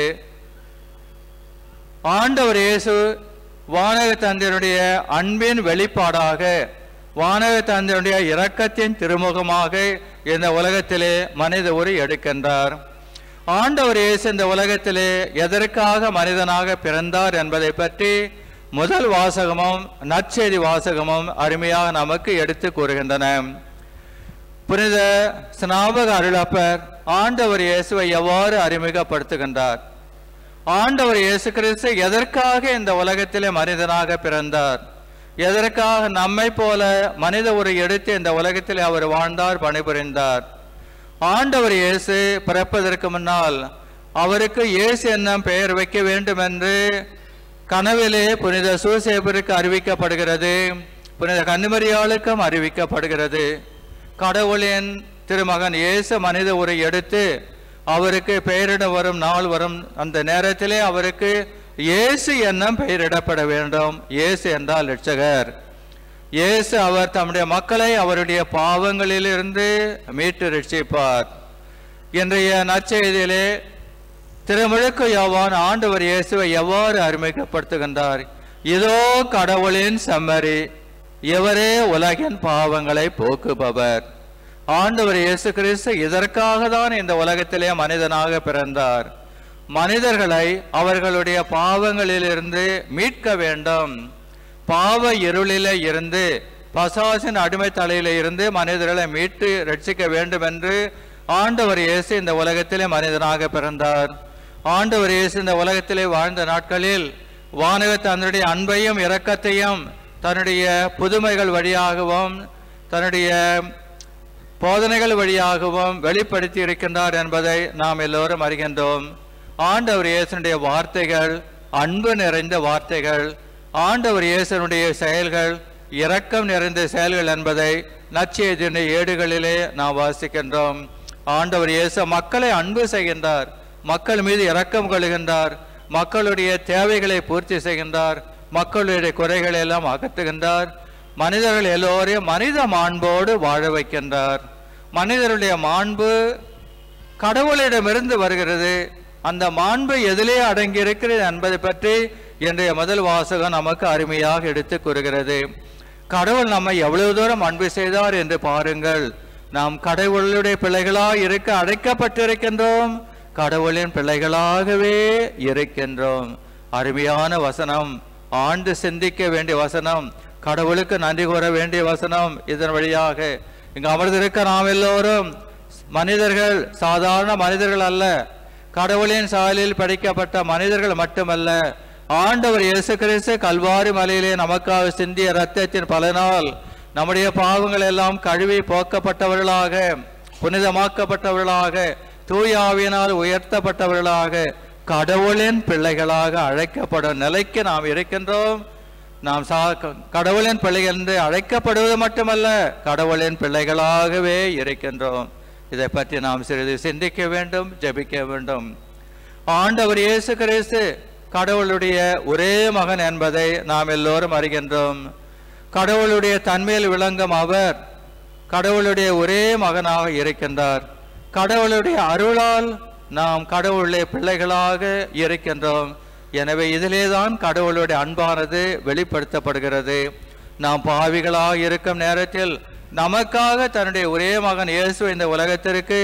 ஆண்டவர் இயேசு வானக தந்தையனுடைய அன்பின் வெளிப்பாடாக வானக தந்தையுடைய இரக்கத்தின் திருமுகமாக இந்த உலகத்திலே மனித உரி எடுக்கின்றார் ஆண்டவர் இயேசு இந்த உலகத்திலே எதற்காக மனிதனாக பிறந்தார் என்பதை பற்றி முதல் வாசகமும் நற்செய்தி வாசகமும் அருமையாக நமக்கு எடுத்து கூறுகின்றன புனித ஸ்நாபக அருளப்பர் ஆண்டவர் இயேசுவை எவ்வாறு அறிமுகப்படுத்துகின்றார் ஆண்டவர் இயேசு கிறிஸ்து எதற்காக இந்த உலகத்திலே மனிதனாக பிறந்தார் எதற்காக நம்மை போல மனித ஒரு எடுத்து இந்த உலகத்திலே அவர் வாழ்ந்தார் பணிபுரிந்தார் ஆண்டவர் இயேசு பிறப்பதற்கு முன்னால் அவருக்கு இயேசு என்னும் பெயர் வைக்க வேண்டும் என்று கனவிலே புனித சூசேபருக்கு அறிவிக்கப்படுகிறது புனித கன்னிமரியாளுக்கும் அறிவிக்கப்படுகிறது கடவுளின் திருமகன் இயேசு மனித உரை எடுத்து அவருக்கு பெயரிட வரும் நாள் வரும் அந்த நேரத்திலே அவருக்கு இயேசு என்னும் பெயரிடப்பட வேண்டும் இயேசு என்றால் ரட்சகர் இயேசு அவர் தம்முடைய மக்களை அவருடைய பாவங்களிலிருந்து மீட்டு ரட்சிப்பார் இன்றைய நற்செய்தியிலே திருமுழுக்கு யோவான் ஆண்டவர் இயேசுவை எவ்வாறு அறிமுகப்படுத்துகின்றார் இதோ கடவுளின் செம்மறி இவரே உலகின் பாவங்களை போக்குபவர் ஆண்டவர் இயேசு கிறிஸ்து இதற்காக தான் இந்த உலகத்திலே மனிதனாக பிறந்தார் மனிதர்களை அவர்களுடைய பாவங்களிலிருந்து மீட்க வேண்டும் பாவ இருளிலே இருந்து பசாசின் அடிமை தலையில இருந்து மனிதர்களை மீட்டு ரட்சிக்க வேண்டும் என்று ஆண்டவர் இயேசு இந்த உலகத்திலே மனிதனாக பிறந்தார் ஆண்டவர் இயேசு இந்த உலகத்திலே வாழ்ந்த நாட்களில் வானக தன்னுடைய அன்பையும் இரக்கத்தையும் தன்னுடைய புதுமைகள் வழியாகவும் தன்னுடைய போதனைகள் வழியாகவும் வெளிப்படுத்தி இருக்கின்றார் என்பதை நாம் எல்லோரும் அறிகின்றோம் ஆண்டவர் இயேசுனுடைய வார்த்தைகள் அன்பு நிறைந்த வார்த்தைகள் ஆண்டவர் இயேசுனுடைய செயல்கள் இரக்கம் நிறைந்த செயல்கள் என்பதை நற்செய்தியினுடைய ஏடுகளிலே நாம் வாசிக்கின்றோம் ஆண்டவர் இயேசு மக்களை அன்பு செய்கின்றார் மக்கள் மீது இரக்கம் கொள்கின்றார் மக்களுடைய தேவைகளை பூர்த்தி செய்கின்றார் மக்களுடைய குறைகளை எல்லாம் அகற்றுகின்றார் மனிதர்கள் எல்லோரையும் மனித மாண்போடு வாழ வைக்கின்றார் மனிதருடைய மாண்பு கடவுளிடமிருந்து வருகிறது அந்த மாண்பு எதிலே அடங்கி இருக்கிறது என்பதை பற்றி இன்றைய முதல் வாசகம் நமக்கு அருமையாக எடுத்து கூறுகிறது கடவுள் நம்மை எவ்வளவு தூரம் அன்பு செய்தார் என்று பாருங்கள் நாம் கடவுளுடைய பிள்ளைகளாக இருக்க அழைக்கப்பட்டிருக்கின்றோம் கடவுளின் பிள்ளைகளாகவே இருக்கின்றோம் அருமையான வசனம் ஆண்டு சிந்திக்க வேண்டிய வசனம் கடவுளுக்கு நன்றி கூற வேண்டிய வசனம் இதன் வழியாக இங்கு அமர்ந்திருக்க நாம் எல்லோரும் மனிதர்கள் சாதாரண மனிதர்கள் அல்ல கடவுளின் சாயலில் படைக்கப்பட்ட மனிதர்கள் மட்டுமல்ல ஆண்டவர் இயேசு கிறிஸ்து கல்வாரி மலையிலே நமக்காக சிந்திய இரத்தத்தின் பலனால் நம்முடைய பாவங்கள் எல்லாம் கழுவி போக்கப்பட்டவர்களாக புனிதமாக்கப்பட்டவர்களாக தூயாவினால் உயர்த்தப்பட்டவர்களாக கடவுளின் பிள்ளைகளாக அழைக்கப்படும் நிலைக்கு நாம் இருக்கின்றோம் நாம் சா கடவுளின் பிள்ளைகள் என்று அழைக்கப்படுவது மட்டுமல்ல கடவுளின் பிள்ளைகளாகவே இருக்கின்றோம் இதை பற்றி நாம் சிறிது சிந்திக்க வேண்டும் ஜெபிக்க வேண்டும் ஆண்டவர் இயேசு கிறிஸ்து கடவுளுடைய ஒரே மகன் என்பதை நாம் எல்லோரும் அறிகின்றோம் கடவுளுடைய தன்மையில் விளங்கும் அவர் கடவுளுடைய ஒரே மகனாக இருக்கின்றார் கடவுளுடைய அருளால் நாம் கடவுளுடைய பிள்ளைகளாக இருக்கின்றோம் எனவே இதிலேதான் கடவுளுடைய அன்பானது வெளிப்படுத்தப்படுகிறது நாம் பாவிகளாக இருக்கும் நேரத்தில் நமக்காக தன்னுடைய ஒரே மகன் இயேசு இந்த உலகத்திற்கு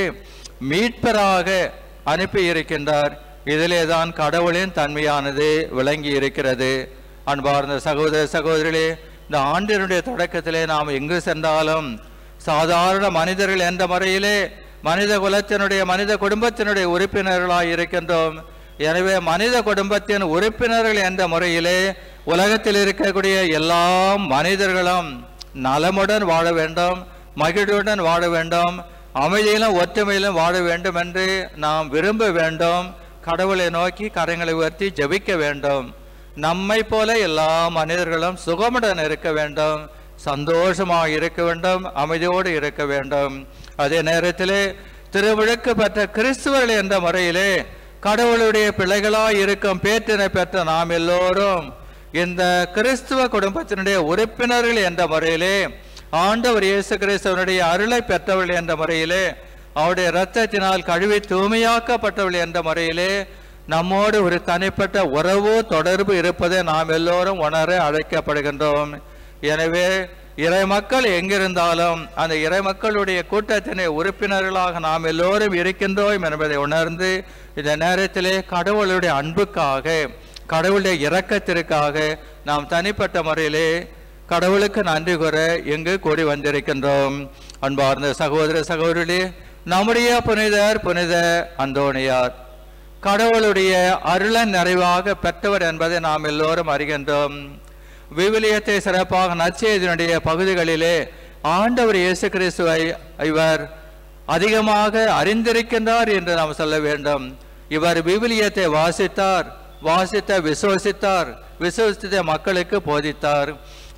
மீட்பராக அனுப்பி இருக்கின்றார் இதிலே தான் கடவுளின் தன்மையானது விளங்கி இருக்கிறது அன்பார்ந்த சகோதர சகோதரிகளே இந்த ஆண்டினுடைய தொடக்கத்திலே நாம் எங்கு சென்றாலும் சாதாரண மனிதர்கள் என்ற முறையிலே மனித குலத்தினுடைய மனித குடும்பத்தினுடைய உறுப்பினர்களாய் இருக்கின்றோம் எனவே மனித குடும்பத்தின் உறுப்பினர்கள் என்ற முறையிலே உலகத்தில் இருக்கக்கூடிய எல்லா மனிதர்களும் நலமுடன் வாழ வேண்டும் மகிழ்வுடன் வாழ வேண்டும் அமைதியிலும் ஒற்றுமையிலும் வாழ வேண்டும் என்று நாம் விரும்ப வேண்டும் கடவுளை நோக்கி கரங்களை உயர்த்தி ஜெபிக்க வேண்டும் நம்மை போல எல்லா மனிதர்களும் சுகமுடன் இருக்க வேண்டும் சந்தோஷமாக இருக்க வேண்டும் அமைதியோடு இருக்க வேண்டும் அதே நேரத்திலே திருவிழுக்கு பெற்ற கிறிஸ்துவர்கள் என்ற முறையிலே கடவுளுடைய பிள்ளைகளாய் இருக்கும் பேற்றினை பெற்ற நாம் எல்லோரும் இந்த கிறிஸ்துவ குடும்பத்தினுடைய உறுப்பினர்கள் என்ற முறையிலே ஆண்டவர் இயேசு கிறிஸ்துவனுடைய அருளை பெற்றவர்கள் என்ற முறையிலே அவருடைய இரத்தத்தினால் கழுவி தூய்மையாக்கப்பட்டவர்கள் என்ற முறையிலே நம்மோடு ஒரு தனிப்பட்ட உறவு தொடர்பு இருப்பதை நாம் எல்லோரும் உணர அழைக்கப்படுகின்றோம் எனவே இறை மக்கள் எங்கிருந்தாலும் அந்த இறை மக்களுடைய கூட்டத்தினை உறுப்பினர்களாக நாம் எல்லோரும் இருக்கின்றோம் என்பதை உணர்ந்து இந்த நேரத்திலே கடவுளுடைய அன்புக்காக கடவுளுடைய இரக்கத்திற்காக நாம் தனிப்பட்ட முறையிலே கடவுளுக்கு நன்றி கூற எங்கு கூடி வந்திருக்கின்றோம் அன்பார்ந்த சகோதர சகோதரிகளே நம்முடைய புனிதர் புனித அந்தோணியார் கடவுளுடைய அருளன் நிறைவாக பெற்றவர் என்பதை நாம் எல்லோரும் அறிகின்றோம் விவிலியத்தை சிறப்பாக நற்செய்தியினுடைய பகுதிகளிலே ஆண்டவர் இயேசு கிறிஸ்துவை இவர் அதிகமாக அறிந்திருக்கின்றார் என்று நாம் சொல்ல வேண்டும் இவர் விவிலியத்தை வாசித்தார் வாசித்த விசுவசித்தார் விசுவசித்த மக்களுக்கு போதித்தார்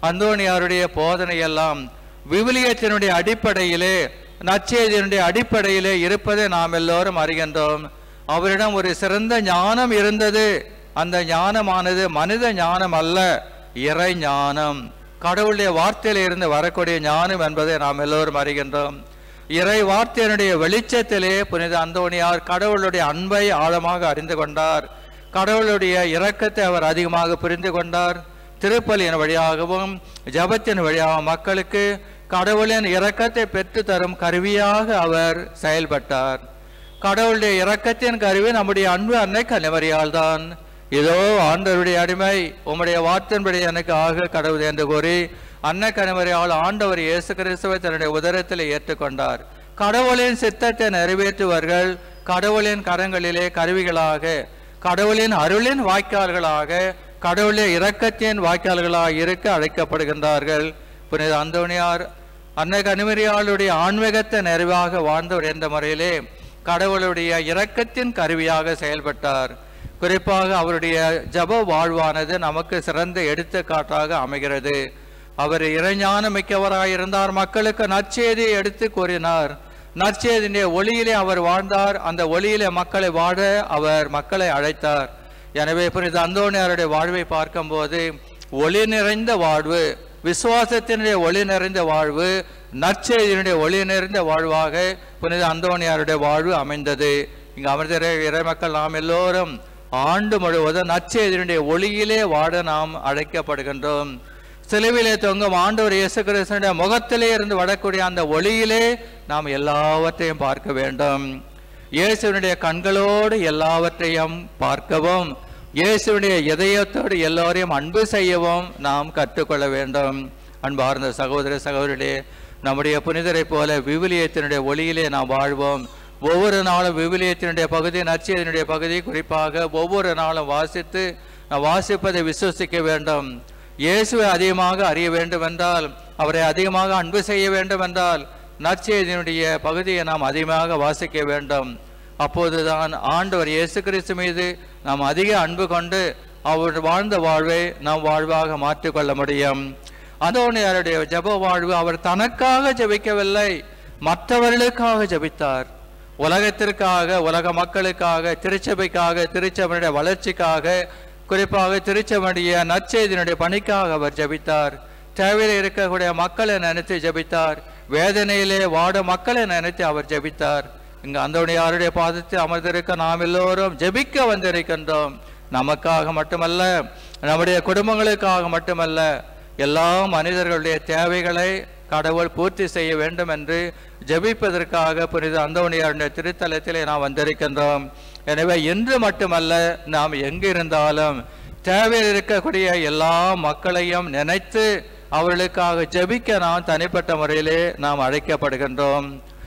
அந்தோணியாருடைய போதனை எல்லாம் விவிலியத்தினுடைய அடிப்படையிலே நற்செய்தியினுடைய அடிப்படையிலே இருப்பதை நாம் எல்லோரும் அறிகின்றோம் அவரிடம் ஒரு சிறந்த ஞானம் இருந்தது அந்த ஞானமானது மனித ஞானம் அல்ல இறை ஞானம் கடவுளுடைய வார்த்தையில இருந்து வரக்கூடிய ஞானம் என்பதை நாம் எல்லோரும் அறிகின்றோம் இறை வார்த்தையினுடைய வெளிச்சத்திலே புனித அந்தோணியார் கடவுளுடைய அன்பை ஆழமாக அறிந்து கொண்டார் கடவுளுடைய இரக்கத்தை அவர் அதிகமாக புரிந்து கொண்டார் திருப்பலியின் வழியாகவும் ஜபத்தின் வழியாகவும் மக்களுக்கு கடவுளின் இரக்கத்தை பெற்று தரும் கருவியாக அவர் செயல்பட்டார் கடவுளுடைய இரக்கத்தின் கருவி நம்முடைய அன்பு அன்னை கன்னிமரியால் தான் இதோ ஆண்டவருடைய அடிமை உம்முடைய வார்த்தையின்படி எனக்கு ஆக கடவுள் என்று கூறி அன்னை கன்னிமரியால் ஆண்டவர் இயேசு கிறிஸ்துவை தன்னுடைய உதரத்தில் ஏற்றுக்கொண்டார் கடவுளின் சித்தத்தை நிறைவேற்றுவர்கள் கடவுளின் கரங்களிலே கருவிகளாக கடவுளின் அருளின் வாய்க்கால்களாக கடவுளின் இரக்கத்தின் வாய்க்கால்களாக இருக்க அழைக்கப்படுகின்றார்கள் புனித அந்தோணியார் அன்னை கனிமரியாளுடைய ஆன்மீகத்தை நிறைவாக வாழ்ந்தவர் என்ற முறையிலே கடவுளுடைய இரக்கத்தின் கருவியாக செயல்பட்டார் குறிப்பாக அவருடைய ஜப வாழ்வானது நமக்கு சிறந்த எடுத்துக்காட்டாக அமைகிறது அவர் இறைஞான மிக்கவராயிருந்தார் மக்களுக்கு நற்செய்தியை எடுத்து கூறினார் நற்செய்தியினுடைய ஒளியிலே அவர் வாழ்ந்தார் அந்த ஒளியிலே மக்களை வாழ அவர் மக்களை அழைத்தார் எனவே புனித அந்தோணியாருடைய வாழ்வை பார்க்கும்போது ஒளி நிறைந்த வாழ்வு விசுவாசத்தினுடைய ஒளி நிறைந்த வாழ்வு நற்செய்தியினுடைய ஒளி நிறைந்த வாழ்வாக புனித அந்தோணியாருடைய வாழ்வு அமைந்தது இங்கு அமர்ந்த இறைமக்கள் நாம் எல்லோரும் ஆண்டு முழுவதும் நற்செய்தியினுடைய ஒளியிலே வாழ நாம் அழைக்கப்படுகின்றோம் சிலுவிலே தொங்கும் ஆண்டவர் இயேசு கிறிஸ்தனுடைய முகத்திலே இருந்து வரக்கூடிய அந்த ஒளியிலே நாம் எல்லாவற்றையும் பார்க்க வேண்டும் இயேசுவினுடைய கண்களோடு எல்லாவற்றையும் பார்க்கவும் இயேசுவினுடைய இதயத்தோடு எல்லோரையும் அன்பு செய்யவும் நாம் கற்றுக்கொள்ள வேண்டும் அன்பார்ந்த சகோதர சகோதரிகளே நம்முடைய புனிதரைப் போல விவிலியத்தினுடைய ஒளியிலே நாம் வாழ்வோம் ஒவ்வொரு நாளும் விவிலியத்தினுடைய பகுதி நற்செய்தியினுடைய பகுதி குறிப்பாக ஒவ்வொரு நாளும் வாசித்து நாம் வாசிப்பதை விசுவசிக்க வேண்டும் இயேசுவை அதிகமாக அறிய வேண்டும் என்றால் அவரை அதிகமாக அன்பு செய்ய வேண்டும் என்றால் நற்செய்தியினுடைய பகுதியை நாம் அதிகமாக வாசிக்க வேண்டும் அப்போதுதான் ஆண்டவர் இயேசு கிறிஸ்து மீது நாம் அதிக அன்பு கொண்டு அவர் வாழ்ந்த வாழ்வை நாம் வாழ்வாக மாற்றிக்கொள்ள முடியும் அதோனியாருடைய ஜெப வாழ்வு அவர் தனக்காக ஜெபிக்கவில்லை மற்றவர்களுக்காக ஜெபித்தார் உலகத்திற்காக உலக மக்களுக்காக திருச்சபைக்காக திருச்சபையுடைய வளர்ச்சிக்காக குறிப்பாக திருச்சபையுடைய நற்செய்தியினுடைய பணிக்காக அவர் ஜெபித்தார் தேவையில் இருக்கக்கூடிய மக்களை நினைத்து ஜெபித்தார் வேதனையிலே வாடும் மக்களை நினைத்து அவர் ஜெபித்தார் இங்கு அந்தோணியாருடைய பாதத்தில் அமர்ந்திருக்க நாம் எல்லோரும் ஜெபிக்க வந்திருக்கின்றோம் நமக்காக மட்டுமல்ல நம்முடைய குடும்பங்களுக்காக மட்டுமல்ல எல்லா மனிதர்களுடைய தேவைகளை கடவுள் பூர்த்தி செய்ய வேண்டும் என்று ஜெபிப்பதற்காக புனித அந்தோணியாருடைய திருத்தலத்திலே நாம் வந்திருக்கின்றோம் எனவே இன்று மட்டுமல்ல நாம் எங்கிருந்தாலும் தேவையில் இருக்கக்கூடிய எல்லா மக்களையும் நினைத்து அவர்களுக்காக ஜெபிக்க நாம் தனிப்பட்ட முறையிலே நாம் அழைக்கப்படுகின்றோம்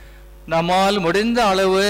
நம்மால் முடிந்த அளவு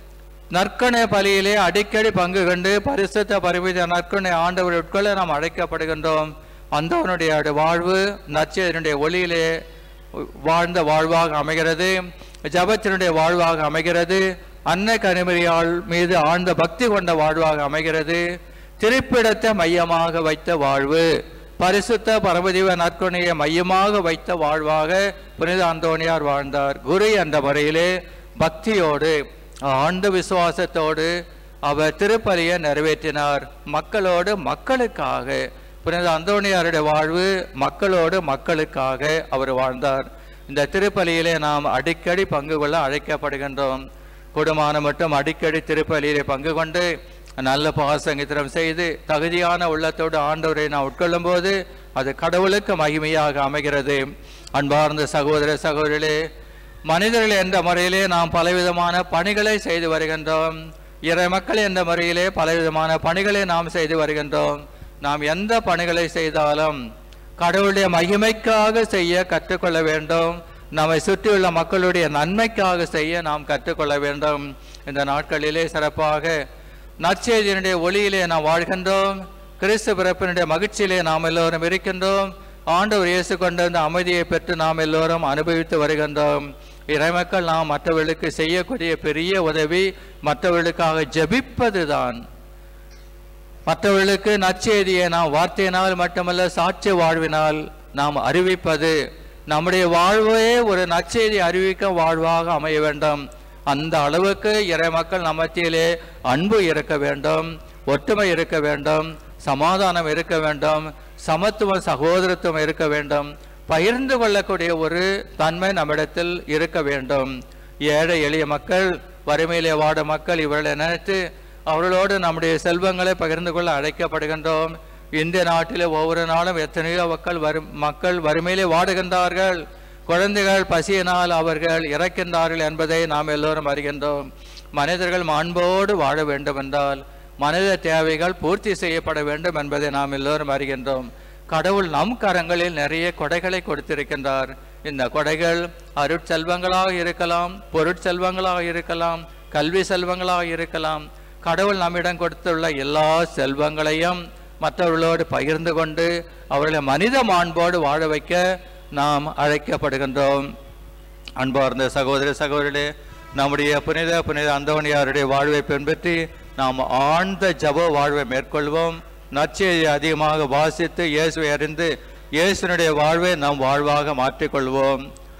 நற்கணை பலியிலே அடிக்கடி பங்கு கண்டு பரிசுத்த பரிமித நற்கணை ஆண்டவர் உட்கொள்ள நாம் அழைக்கப்படுகின்றோம் அந்தவனுடைய வாழ்வு நற்செய்தியினுடைய ஒளியிலே வாழ்ந்த வாழ்வாக அமைகிறது ஜபத்தினுடைய வாழ்வாக அமைகிறது அன்னை கனிமறியாள் மீது ஆழ்ந்த பக்தி கொண்ட வாழ்வாக அமைகிறது திருப்பிடத்தை மையமாக வைத்த வாழ்வு பரிசுத்த பரமதிவ நற்கொணையை மையமாக வைத்த வாழ்வாக புனித அந்தோணியார் வாழ்ந்தார் குரு என்ற முறையிலே பக்தியோடு ஆழ்ந்த விசுவாசத்தோடு அவர் திருப்பலியை நிறைவேற்றினார் மக்களோடு மக்களுக்காக புனித அந்தோணியாருடைய வாழ்வு மக்களோடு மக்களுக்காக அவர் வாழ்ந்தார் இந்த திருப்பலியிலே நாம் அடிக்கடி பங்கு கொள்ள அழைக்கப்படுகின்றோம் குடும்பமான மட்டும் அடிக்கடி திருப்பலியிலே பங்கு கொண்டு நல்ல பாசங்கித்திரம் செய்து தகுதியான உள்ளத்தோடு ஆண்டவரை நாம் உட்கொள்ளும் போது அது கடவுளுக்கு மகிமையாக அமைகிறது அன்பார்ந்த சகோதர சகோதரிகளே மனிதர்கள் என்ற முறையிலே நாம் பலவிதமான பணிகளை செய்து வருகின்றோம் இறை மக்கள் என்ற முறையிலே பலவிதமான பணிகளை நாம் செய்து வருகின்றோம் நாம் எந்த பணிகளை செய்தாலும் கடவுளுடைய மகிமைக்காக செய்ய கற்றுக்கொள்ள வேண்டும் நம்மை சுற்றியுள்ள மக்களுடைய நன்மைக்காக செய்ய நாம் கற்றுக்கொள்ள வேண்டும் இந்த நாட்களிலே சிறப்பாக நற்செய்தியினுடைய ஒளியிலே நாம் வாழ்கின்றோம் கிறிஸ்து பிறப்பினுடைய மகிழ்ச்சியிலே நாம் எல்லோரும் இருக்கின்றோம் ஆண்டவர் இயேசு கொண்ட இந்த அமைதியை பெற்று நாம் எல்லோரும் அனுபவித்து வருகின்றோம் இறைமக்கள் நாம் மற்றவர்களுக்கு செய்யக்கூடிய பெரிய உதவி மற்றவர்களுக்காக ஜெபிப்பதுதான் மற்றவர்களுக்கு நற்செய்தியை நாம் வார்த்தையினால் மட்டுமல்ல சாட்சி வாழ்வினால் நாம் அறிவிப்பது நம்முடைய வாழ்வே ஒரு நற்செய்தி அறிவிக்க வாழ்வாக அமைய வேண்டும் அந்த அளவுக்கு இறை மக்கள் நம்மத்திலே அன்பு இருக்க வேண்டும் ஒற்றுமை இருக்க வேண்டும் சமாதானம் இருக்க வேண்டும் சமத்துவம் சகோதரத்துவம் இருக்க வேண்டும் பகிர்ந்து கொள்ளக்கூடிய ஒரு தன்மை நம்மிடத்தில் இருக்க வேண்டும் ஏழை எளிய மக்கள் வறுமையிலே வாடும் மக்கள் இவர்களை நினைத்து அவர்களோடு நம்முடைய செல்வங்களை பகிர்ந்து கொள்ள அழைக்கப்படுகின்றோம் இந்திய நாட்டிலே ஒவ்வொரு நாளும் எத்தனையோ மக்கள் வறு மக்கள் வறுமையிலே வாடுகின்றார்கள் குழந்தைகள் பசியினால் அவர்கள் இறக்கின்றார்கள் என்பதை நாம் எல்லோரும் அறிகின்றோம் மனிதர்கள் மாண்போடு வாழ வேண்டும் என்றால் மனித தேவைகள் பூர்த்தி செய்யப்பட வேண்டும் என்பதை நாம் எல்லோரும் அறிகின்றோம் கடவுள் நம் கரங்களில் நிறைய கொடைகளை கொடுத்திருக்கின்றார் இந்த கொடைகள் அருட்செல்வங்களாக இருக்கலாம் பொருட்செல்வங்களாக இருக்கலாம் கல்வி செல்வங்களாக இருக்கலாம் கடவுள் நம்மிடம் கொடுத்துள்ள எல்லா செல்வங்களையும் மற்றவர்களோடு பகிர்ந்து கொண்டு அவர்களை மனித மாண்போடு வாழ வைக்க நாம் அழைக்கப்படுகின்றோம் அன்பார்ந்த சகோதர சகோதரர்களே நம்முடைய புனித புனித அந்தோணியாருடைய வாழ்வை பின்பற்றி நாம் ஆழ்ந்த ஜப வாழ்வை மேற்கொள்வோம் நற்செய்தியை அதிகமாக வாசித்து இயேசுவை அறிந்து இயேசுனுடைய வாழ்வை நாம் வாழ்வாக மாற்றிக்கொள்வோம்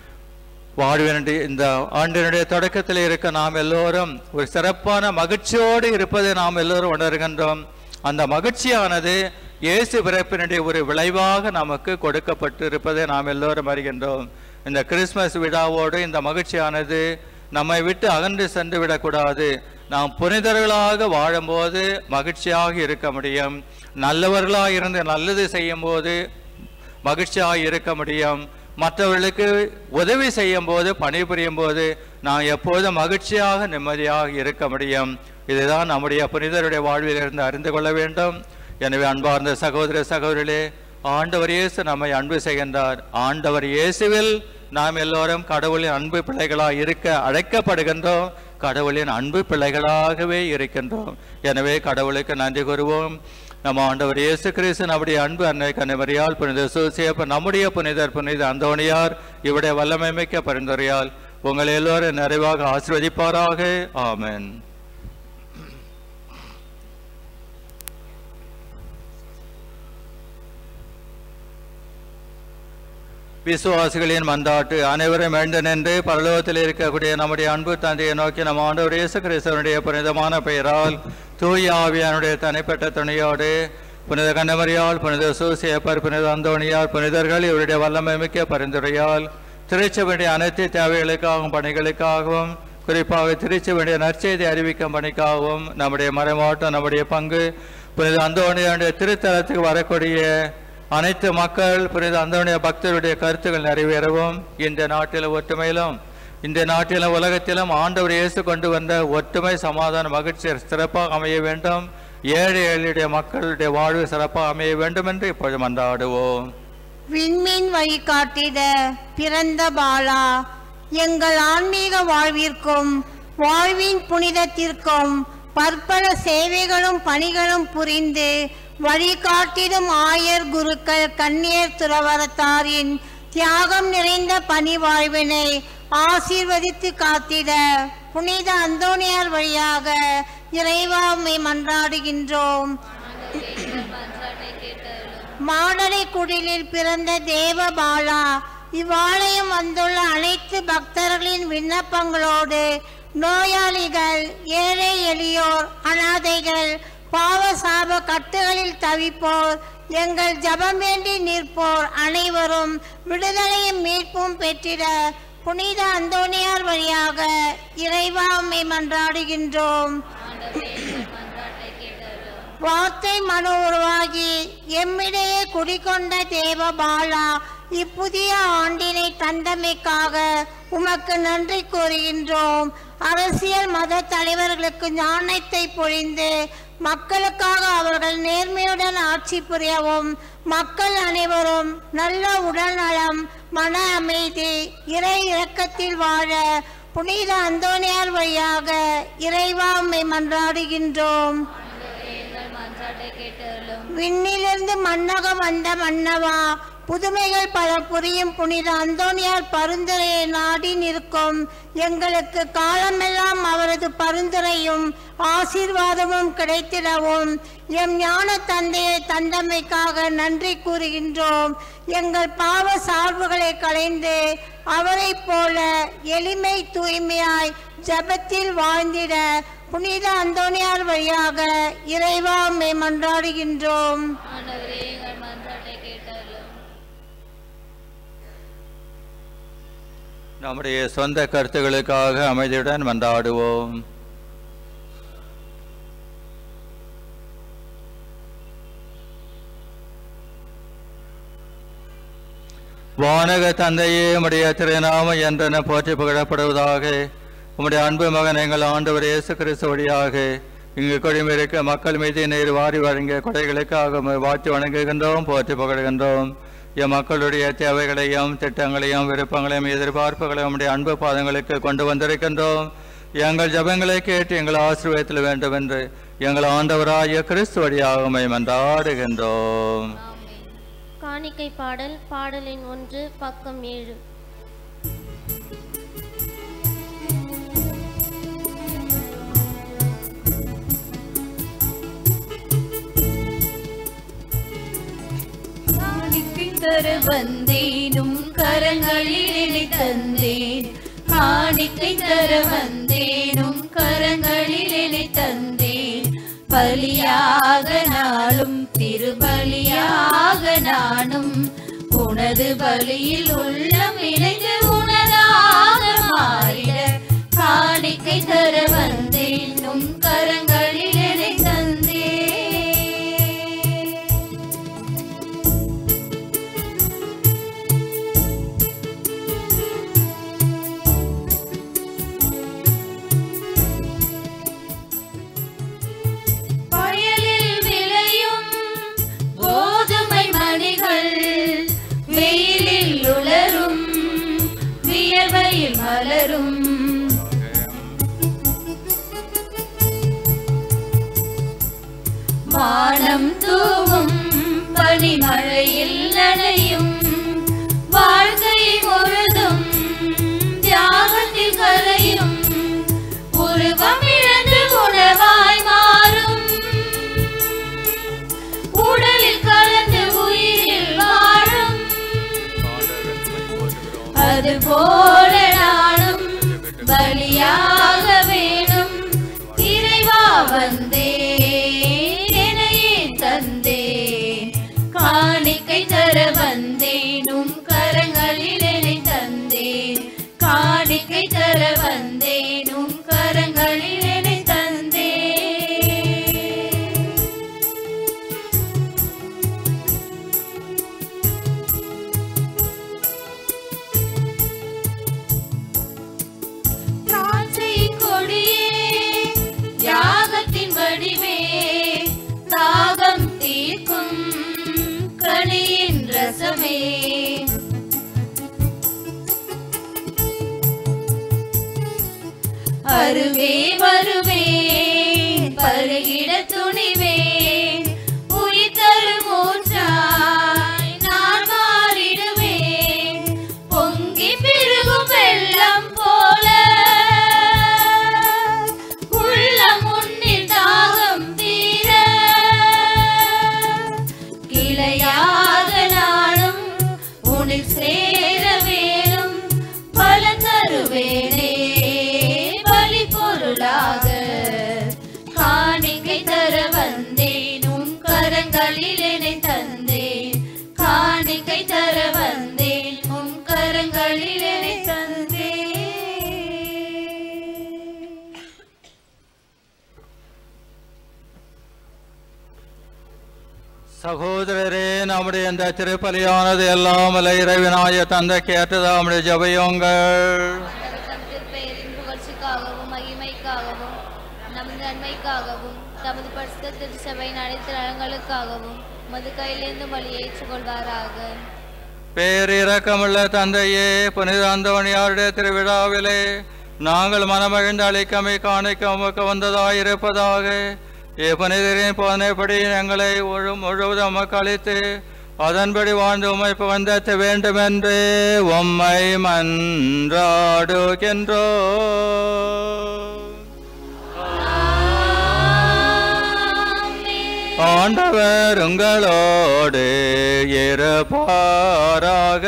வாழ்வினுடைய இந்த ஆண்டினுடைய தொடக்கத்தில் இருக்க நாம் எல்லோரும் ஒரு சிறப்பான மகிழ்ச்சியோடு இருப்பதை நாம் எல்லோரும் உணர்கின்றோம் அந்த மகிழ்ச்சியானது இயேசு பிறப்பினுடைய ஒரு விளைவாக நமக்கு கொடுக்கப்பட்டு இருப்பதை நாம் எல்லோரும் அறிகின்றோம் இந்த கிறிஸ்மஸ் விழாவோடு இந்த மகிழ்ச்சியானது நம்மை விட்டு அகன்று சென்று விடக்கூடாது நாம் புனிதர்களாக வாழும்போது மகிழ்ச்சியாக இருக்க முடியும் நல்லவர்களாக இருந்து நல்லது செய்யும் போது மகிழ்ச்சியாக இருக்க முடியும் மற்றவர்களுக்கு உதவி செய்யும் போது பணிபுரியும் போது நாம் எப்போதும் மகிழ்ச்சியாக நிம்மதியாக இருக்க முடியும் இதுதான் நம்முடைய புனிதருடைய வாழ்வில் இருந்து அறிந்து கொள்ள வேண்டும் எனவே அன்பார்ந்த சகோதர சகோதரிகளே ஆண்டவர் இயேசு நம்மை அன்பு செய்கின்றார் ஆண்டவர் இயேசுவில் நாம் எல்லோரும் கடவுளின் அன்பு பிள்ளைகளாக இருக்க அழைக்கப்படுகின்றோம் கடவுளின் அன்பு பிள்ளைகளாகவே இருக்கின்றோம் எனவே கடவுளுக்கு நன்றி கூறுவோம் நம்ம ஆண்டவர் இயேசு கிறிஸ்து நம்முடைய அன்பு அன்னை கன்னிமரியால் புனித சூசியப்ப நம்முடைய புனிதர் புனித அந்தோணியார் இவருடைய வல்லமை மிக்க பரிந்துரையால் உங்கள் எல்லோரும் நிறைவாக ஆசிர்வதிப்பாராக ஆமென் விசுவாசிகளின் மந்தாட்டு அனைவரும் எழுந்து நின்று பரலோகத்தில் இருக்கக்கூடிய நம்முடைய அன்பு தந்தையை நோக்கி நம்ம ஆண்டவர் இயேசு கிறிஸ்தவனுடைய புனிதமான பெயரால் தூய ஆவியானுடைய தனிப்பட்ட துணையோடு புனித கண்ணமரியால் புனித சூசியப்பர் புனித அந்தோணியார் புனிதர்கள் இவருடைய வல்லமை மிக்க பரிந்துரையால் திருச்சபையுடைய அனைத்து தேவைகளுக்காகவும் பணிகளுக்காகவும் குறிப்பாக திருச்சபையுடைய நற்செய்தி அறிவிக்கும் பணிக்காகவும் நம்முடைய மறைமாவட்டம் நம்முடைய பங்கு புனித அந்தோணியாருடைய திருத்தலத்துக்கு வரக்கூடிய அனைத்து மக்கள் புனித அந்தோணிய பக்தருடைய கருத்துக்கள் நிறைவேறவும் இந்த நாட்டில் ஒற்றுமையிலும் இந்த நாட்டிலும் உலகத்திலும் ஆண்டவர் இயேசு கொண்டு வந்த ஒற்றுமை சமாதான மகிழ்ச்சி சிறப்பாக அமைய வேண்டும் ஏழை எளிய மக்களுடைய வாழ்வு சிறப்பாக அமைய வேண்டும் என்று இப்பொழுது மன்றாடுவோம் விண்மீன் வழி காட்டிட பிறந்த பாலா எங்கள் ஆன்மீக வாழ்விற்கும் வாழ்வின் புனிதத்திற்கும் பற்பல சேவைகளும் பணிகளும் புரிந்து வழிகாட்டிடும் ஆயர் குருக்கள் கண்ணியர் துறவரத்தாரின் தியாகம் நிறைந்த பணி வாழ்வினை ஆசீர்வதித்து காத்திட புனித அந்தோணியார் வழியாக இறைவாமை மன்றாடுகின்றோம் மாடலை குடிலில் பிறந்த தேவபாலா இவ்வாலயம் வந்துள்ள அனைத்து பக்தர்களின் விண்ணப்பங்களோடு நோயாளிகள் ஏழை எளியோர் அனாதைகள் பாவ சாப கட்டுகளில் தவிப்போர் எங்கள் ஜபம் வேண்டி நிற்போர் அனைவரும் விடுதலையும் மீட்பும் பெற்றிட புனித அந்தோணியார் வழியாக இறைவாமை மன்றாடுகின்றோம் வார்த்தை மனு உருவாகி எம்மிடையே குடிகொண்ட தேவ பாலா இப்புதிய ஆண்டினை தந்தமைக்காக உமக்கு நன்றி கூறுகின்றோம் அரசியல் மத தலைவர்களுக்கு ஞானத்தை பொழிந்து மக்களுக்காக அவர்கள் நேர்மையுடன் ஆட்சி புரியவும் மக்கள் அனைவரும் நல்ல உடல்நலம் மன அமைதி இறை இரக்கத்தில் வாழ புனித அந்தோணியார் வழியாக இறைவாமை மன்றாடுகின்றோம் விண்ணிலிருந்து மன்னகம் வந்த மன்னவா புதுமைகள் பல புரியும் புனித அந்தோனியார் பரிந்துரையை நாடி நிற்கும் எங்களுக்கு காலமெல்லாம் அவரது பரிந்துரையும் ஆசீர்வாதமும் கிடைத்திடவும் எம் ஞான தந்தையை தந்தமைக்காக நன்றி கூறுகின்றோம் எங்கள் பாவ சார்புகளை களைந்து அவரைப் போல எளிமை தூய்மையாய் ஜெபத்தில் வாழ்ந்திட புனித அந்தோனியார் வழியாக இறைவா மை மன்றாடுகின்றோம் ஆண்டவரே எங்கள் மன்றாட்டை கேட்டருளும் நம்முடைய சொந்த கருத்துகளுக்காக அமைதியுடன் மன்றாடுவோம் வானக தந்தையே உம்முடைய திருநாமம் என்றென போற்றி புகழப்படுவதாக உம்முடைய அன்பு மகன் எங்கள் ஆண்டவர் இயேசு கிறிஸ்து வழியாக இங்கு குடிமிருக்க மக்கள் மீது நீர் வாரி வழங்கிய கொடைகளுக்காக உம்மை வாழ்த்தி வணங்குகின்றோம் போற்றி புகழ்கின்றோம் எம் மக்களுடைய தேவைகளையும் திட்டங்களையும் விருப்பங்களையும் எதிர்பார்ப்புகளையும் உம்முடைய அன்பு பாதங்களுக்கு கொண்டு வந்திருக்கின்றோம் எங்கள் ஜெபங்களை கேட்டு எங்கள் ஆசீர்வாதத்தில் வேண்டும் என்று எங்கள் ஆண்டவராகிய கிறிஸ்து வழியாக உம்மை மன்றாடுகின்றோம் காணிக்கை பாடல் பாடலின் ஒன்று பக்கம் ஏழு காணிக்கை தர வந்தேனும் கரங்களில் என்னை தந்தேன் காணிக்கை தர வந்தேனும் கரங்களில் என்னை தந்தேன் பலியாக நாளும் திருபலியாக நானும் உனது பலியில் உள்ளம் இணைந்து உனதாக மாறிட காணிக்கை தர வந்தேன் உம் கரங்களில் என்னை தந்தேன் வயலில் விளையும் கோதுமை மணிகள் வெயிலில் உலரும் வியர்வையில் மலரும் வானம் தூவும் பனிமழையில் நனையும் வாழ்க்கை முழுதும் தியாகத்தில் கரையும் உருவம் இழந்து உணவாய் மாறும் உடலில் கலந்து உயிரில் வாழும் அது போல நானும் பலியாக வேணும் இறைவா வந்தே என்னையே தந்தேன் காணிக்கை தர வந்தேன் உம் கரங்களில் என்னை தந்தேன் காணிக்கை தர வந்தேன் உம் கரங்களில் என்னை தந்தேன் திராட்சை கொடியே தியாகத்தின் வடிவே தாகம் தீர்க்கும் கனியின் ரசமே அருவே வருவேன் பருகிட துணிவேன் உயிர் தரும் ஊற்றாய் நான் மாறிடுவேன் பொங்கி பெருகும் வெள்ளம் போல உள்ளம் உன்னில் தாகம் தீர கிளையாக நானும் உன்னில் சேர வேணும் பல தருவேனே பலி பொருளாக காணிக்கை தர வந்தேன் உன் கரங்களில் என்னை தந்தேன் காணிக்கை தர வந்தேன் உன் கரங்களில் என்னை தந்தேன் சகோதரரே நம்முடைய இந்த திருப்பலியானது எல்லாம் வல்ல இறைவனாய தந்தை கேட்டதா நம்முடைய ஜபயோங்கள் தம் திருப்பெயரின் புகழ்ச்சிக்காகவும் மகிமைக்காகவும் நமது நன்மைக்காகவும் தமது பரிசுத்த திருச்சபையின் அனைத்து நலங்களுக்காகவும் மது கையிலிருந்து பலி ஏற்றுக்கொள்வாராக பேரிரக்கமுள்ள தந்தையே புனித அந்தவணியாருடைய திருவிழாவிலே நாங்கள் மனமகிழ்ந்து அழைக்கமை காணிக்க உமக்கு வந்ததாயிருப்பதாக இப்புனிதரின் போதனைப்படி எங்களை முழு முழுவதும் உமக்கு அளித்து அதன்படி வாழ்ந்து உம்மை புகழ்ந்தத்த வேண்டுமென்று உம்மை மன்றாடுகின்றோ ஆண்டவர் உங்களோடு இருப்பாராக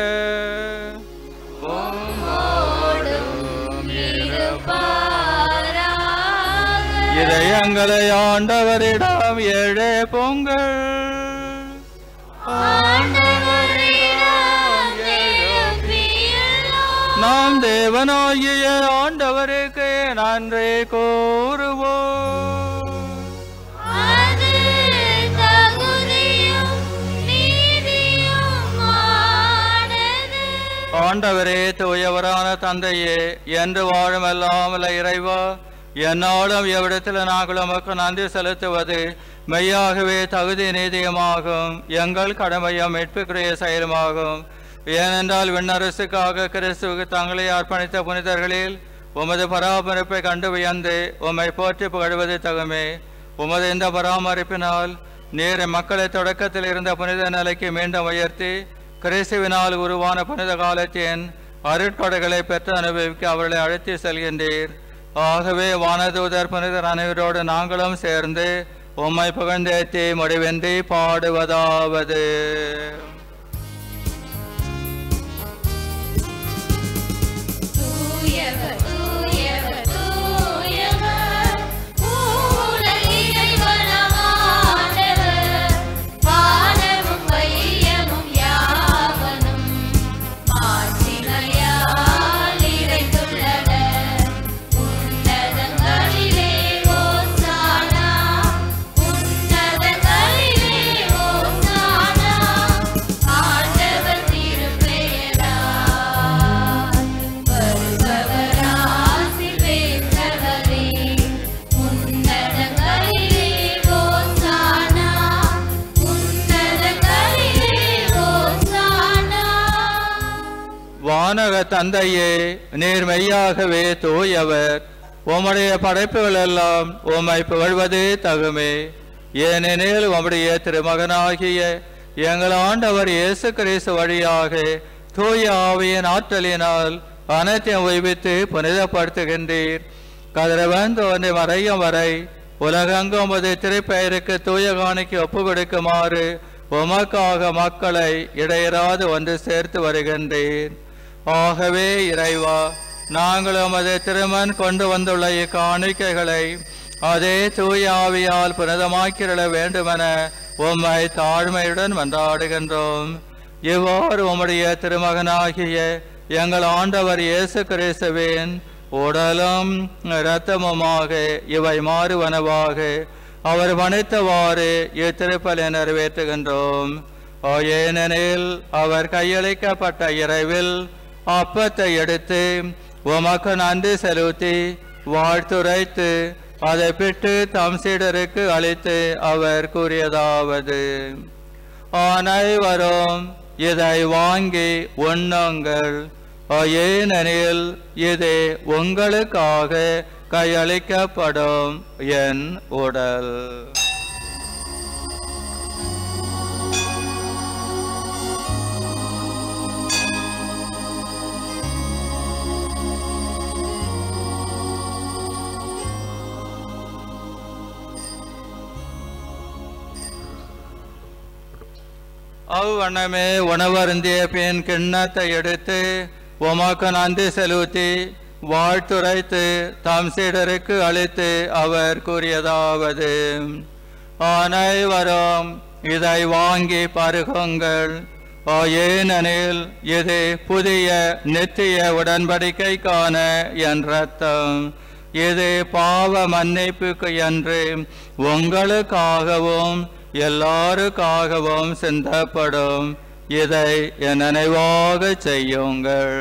இதயங்களை ஆண்டவரிடம் ஏழே பொங்கல் நாம் தேவனாகிய ஆண்டவருக்கு நன்றி கூறுவோம் ஆண்டவரே தூயவரான தந்தையே என்று வாழும் எல்லாமல்ல இறைவா என்னாலும் எவ்விடத்தில் நாங்கள் உமக்கு நன்றி செலுத்துவது மெய்யாகவே தகுதி நீதியமாகும் எங்கள் கடமையும் மீட்புக்குரிய செயலுமாகும் ஏனென்றால் விண்ணரசுக்காக கிறிஸ்துவுக்கு தங்களை அர்ப்பணித்த புனிதர்களில் உமது பராமரிப்பை கண்டு வியந்து உம்மை போற்றி புகழ்வது தகுமே உமது இந்த பராமரிப்பினால் நீர் மக்களை தொடக்கத்தில் இருந்த புனித நிலைக்கு மீண்டும் உயர்த்தி கிறிஸ்துவினால் உருவான புனித காலத்தின் அருட்கொடைகளை பெற்று அனுபவிக்க அவர்களை அழைத்து செல்கின்றீர் ஆகவே வானதூதர் புனிதர் அனைவரோடு நாங்களும் சேர்ந்து உம்மை புகழ்ந்தேத்தி முடிவின்றி பாடுவதாவது தூயவர் தூயவர் தூயவர் ஊழல் இறைவனாம் ஆண்டவர் வானமும் வையமும் யாவனும் மாட்சிமையால் நிறைந்துள்ளன உன்னதங்களிலே ஓசானா உன்னதங்களிலே ஓசானா ஆண்டவர் திருப்பெயரால் வருபவர் ஆசி பெற்றவரே உன்னதங்களிலே ஓசானா உன்னதங்களிலே ஓசானா வானக தந்தையே நீர் மெய்யாகவே தூயவர் உம்முடைய படைப்புகள் எல்லாம் உம்மை புகழ்வதே தகுமே ஏனெனில் உம்முடைய திருமகனாகிய எங்கள் ஆண்டவர் இயேசு கிறிஸ்து வழியாக தூய ஆவியின் ஆற்றலினால் அனைத்தையும் உய்வித்து புனிதப்படுத்துகின்றீர் கதிரவன் தோன்றி மறையும் வரை உலகெங்கும் உமது திருப்பெயருக்கு தூய காணிக்கு ஒப்பு கொடுக்குமாறு உமக்காக மக்களை இடையராது ஒன்று சேர்த்து வருகின்றேன் ஆகவே இறைவா நாங்கள் உமது திருமன் கொண்டு வந்துள்ள இக்காணிக்கைகளை அதே தூய ஆவியால் புனிதமாக்கிட வேண்டுமென உம்மை தாழ்மையுடன் மன்றாடுகின்றோம் இவ்வாறு உம்முடைய திருமகனாகிய எங்கள் ஆண்டவர் இயேசு கிறிஸ்துவின் உடலும் இரத்தமுமாக இவை மாறுவனவாக அவர் மன்னித்தவாறு இத்திருப்பலை நிறைவேற்றுகின்றோம் ஓ, ஏனெனில் அவர் கையளிக்கப்பட்ட இரவில் அப்பத்தை எடுத்து உமக்கு நன்றி செலுத்தி வாழ்த்துரைத்து அதை பிட்டு தம் சீடருக்கு அளித்து அவர் கூறியதாவது அனைவரும் இதை வாங்கி உண்ணுங்கள் ஏனெனில் இது உங்களுக்காக கையளிக்கப்படும் என் உடல் அவ்வண்ணமே உணவருந்திய பின் கிண்ணத்தை எடுத்து உமக்கு நன்றி செலுத்தி வாழ்த்துரைத்து தம் சீடருக்கு அளித்து அவர் கூறியதாவது அனைவரும் இதை வாங்கி பருகுங்கள் ஏனெனில் இது புதிய நித்திய உடன்படிக்கைக்கான என் ரத்தம் இது பாவ மன்னிப்புக்கு என்று உங்களுக்காகவும் எல்லாருக்காகவும் சிந்தப்படும் இதை என் நினைவாக செய்யுங்கள்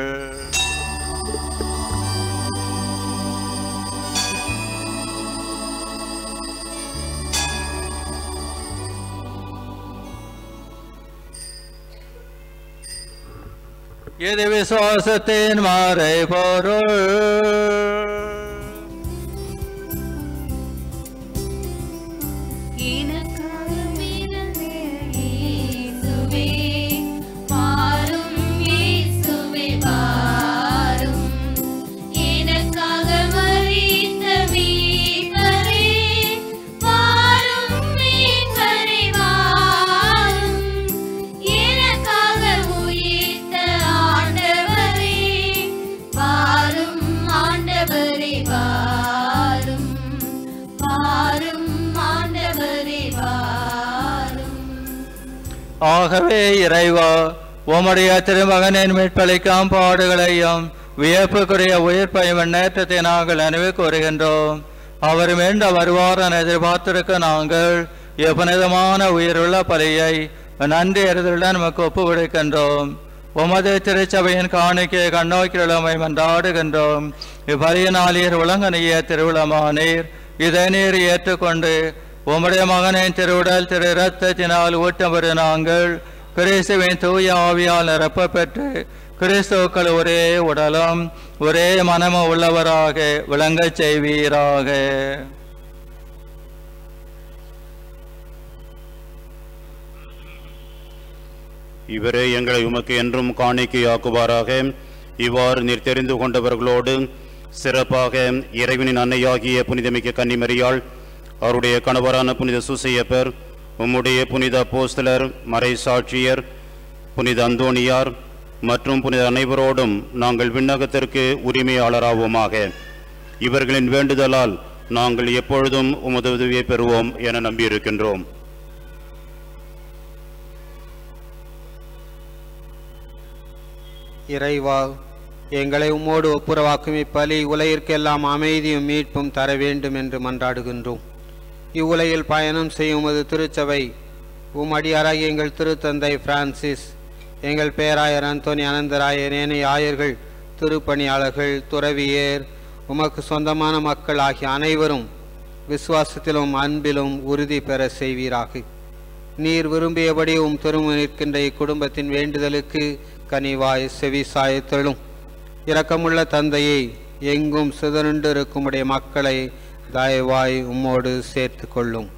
இது விசுவாசத்தின் மாறை பொருள் எனக்காக பிறந்த இயேசுவே, ஆகவே இறைவா உம்முடைய திருமகனின் மீட்பளிக்கும் பாடுகளையும் வியப்புக்குரிய உயிர்ப்பையும் நேற்றத்தை நாங்கள் நினைவு கூறுகின்றோம் அவர் மீண்ட வருவார் என எதிர்பார்த்திருக்க நாங்கள் எப்புனிதமான உயிருள்ள பலியை நன்றி அறிதலுடன் நமக்கு ஒப்பு கொடுக்கின்றோம் உமது திருச்சபையின் காணிக்கை கண்ணோக்கிழமை மன்றாடுகின்றோம் இப்பலியினாலீர் உலகணிய திருவிழமானீர் இதை நீர் ஏற்றுக்கொண்டு உம்முடைய மகனின் திருவுடல் திரு இரத்தத்தினால் ஊட்டம் பெறும் நாங்கள் கிறிஸ்துவின் தூய ஆவியால் நிரப்ப பெற்று கிறிஸ்துக்கள் ஒரே உடலும் ஒரே மனமும் உள்ளவராக விளங்கச் செய்வீராக இவரே எங்களை உமக்கு என்றும் காணிக்கையாக்குவாராக இவ்வாறு நீர் தெரிந்து கொண்டவர்களோடு சிறப்பாக இறைவனின் அன்னையாகிய புனிதமிக்க கன்னிமரியாள் அவருடைய கணவரான புனித சுசையப்பர் உம்முடைய புனித அப்போஸ்தலர் மறை சாட்சியர் புனித அந்தோணியார் மற்றும் புனித அனைவரோடும் நாங்கள் விண்ணகத்திற்கு உரிமையாளராவோமாக இவர்களின் வேண்டுதலால் நாங்கள் எப்பொழுதும் உமது உதவியை பெறுவோம் என நம்பியிருக்கின்றோம் இறைவா எங்களை உம்மோடு ஒப்புரவாக்கும் இப்பலி உலகிற்கெல்லாம் அமைதியும் மீட்பும் தர வேண்டும் என்று மன்றாடுகின்றோம் இவ்வுலகில் பயணம் செய்யும் உமது திருச்சபை உம் அடியாராகிய எங்கள் திருத்தந்தை பிரான்சிஸ் எங்கள் பேராயர் அந்தோனி அனந்தராயர் ஏனைய ஆயர்கள் திருப்பணியாளர்கள் துறவியர் உமக்கு சொந்தமான மக்கள் ஆகிய அனைவரும் விசுவாசத்திலும் அன்பிலும் உறுதி பெற செய்வீராக நீர் விரும்பியபடி உம் திரும்ப நிற்கின்ற இக்குடும்பத்தின் வேண்டுதலுக்கு கனிவாய் செவிசாயத்தெழும் இரக்கமுள்ள தந்தையை எங்கும் சிதறுண்டு இருக்குமுடைய மக்களை தயவாய் உம்மோடு சேர்த்து கொள்ளும்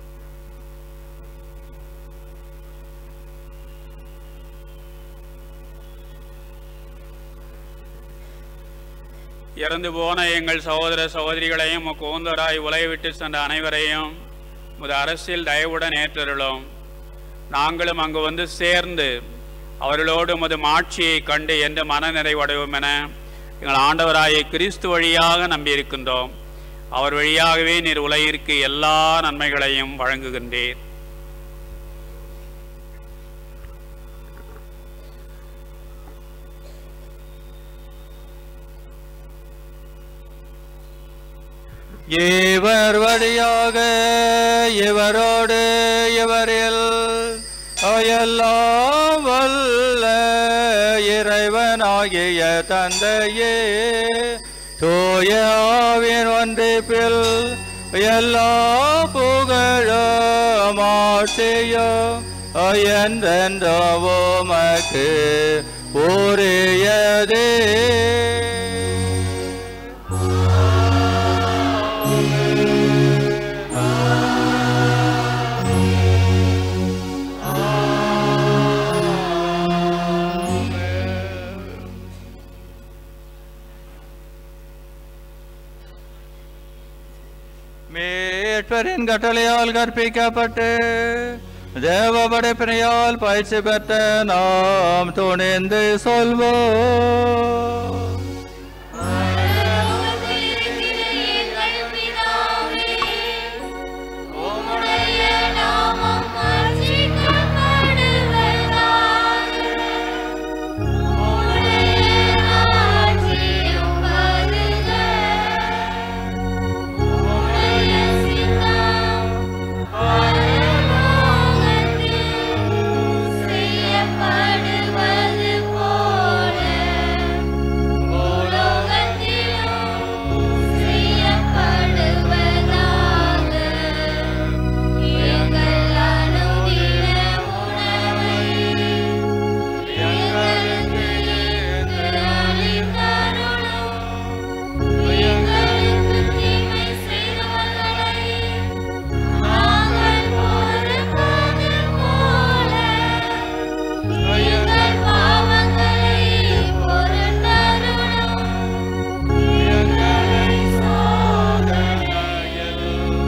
இறந்து போன எங்கள் சகோதர சகோதரிகளையும் கோந்தராய் உலகை விட்டு சென்ற அனைவரையும் முத அரசியல் தயவுடன் ஏற்றருளும் நாங்களும் அங்கு வந்து சேர்ந்து அவர்களோடு உமது மாட்சியை கண்டு என்று மனநிறைவடைவோம் என எங்கள் ஆண்டவராய கிறிஸ்து வழியாக நம்பியிருக்கின்றோம் அவர் வழியாகவே நீர் உலகிற்கு எல்லா நன்மைகளையும் வழங்குகின்றீர் இவர் வழியாக இவரோடு இவரில் எல்லாம் வல்ல இறைவனாகிய தந்தையே தூய ஆவின் ஒன்றிப்பில் எல்லா புகழும் ஆட்சியும் என்றென்றவோமக்கு உரியதே மீட்பரின் கட்டளையால் கற்பிக்கப்பட்டு தேவ படைப்பினையால் பயிற்சி பெற்ற நாம் துணிந்து சொல்வோம் செய்யப்படுவது போல செய்யப்படுவதாக எங்கள் அனுதின உணவை எங்களுக்கு இன்று அளித்தருளும் எங்களுக்கு தீமை செய்தவர்களை நாங்கள் பொறுப்பது போல எங்கள் பாவங்களை பொறுத்தருளும் எங்களை சோதனையில்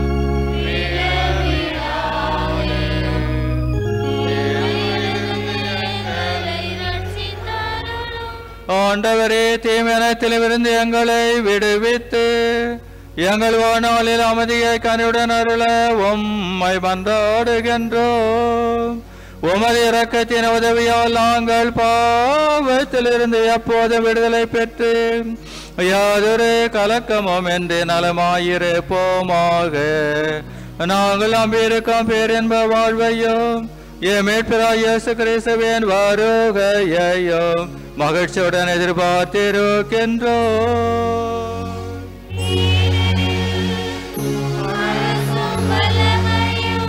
விழவிடாதேயும் தீமையிலிருந்து எங்களை ரட்சித்தருளும் ஆண்டவரே தீமனத்திலிருந்து எங்களை விடுவித்து எங்கள் வாழ்நாளில் அமைதியை கனியுடன் அருள உம்மை மன்றாடுகின்றோம் உமது இரக்கத்தின் உதவியால் நாங்கள் பாவத்திலிருந்து எப்போது விடுதலை பெற்று யாதொரு கலக்கமும் என்று நலமாயிருப்போமாக நாங்கள் நம்பியிருக்கும் பேரென்ப வாழ்வையும் என் மீட்பராய் இயேசு கிறிஸ்துவின் வருகையையும் மகிழ்ச்சியுடன் எதிர்பார்த்திருக்கின்றோம் அரசும் வல்லமையும்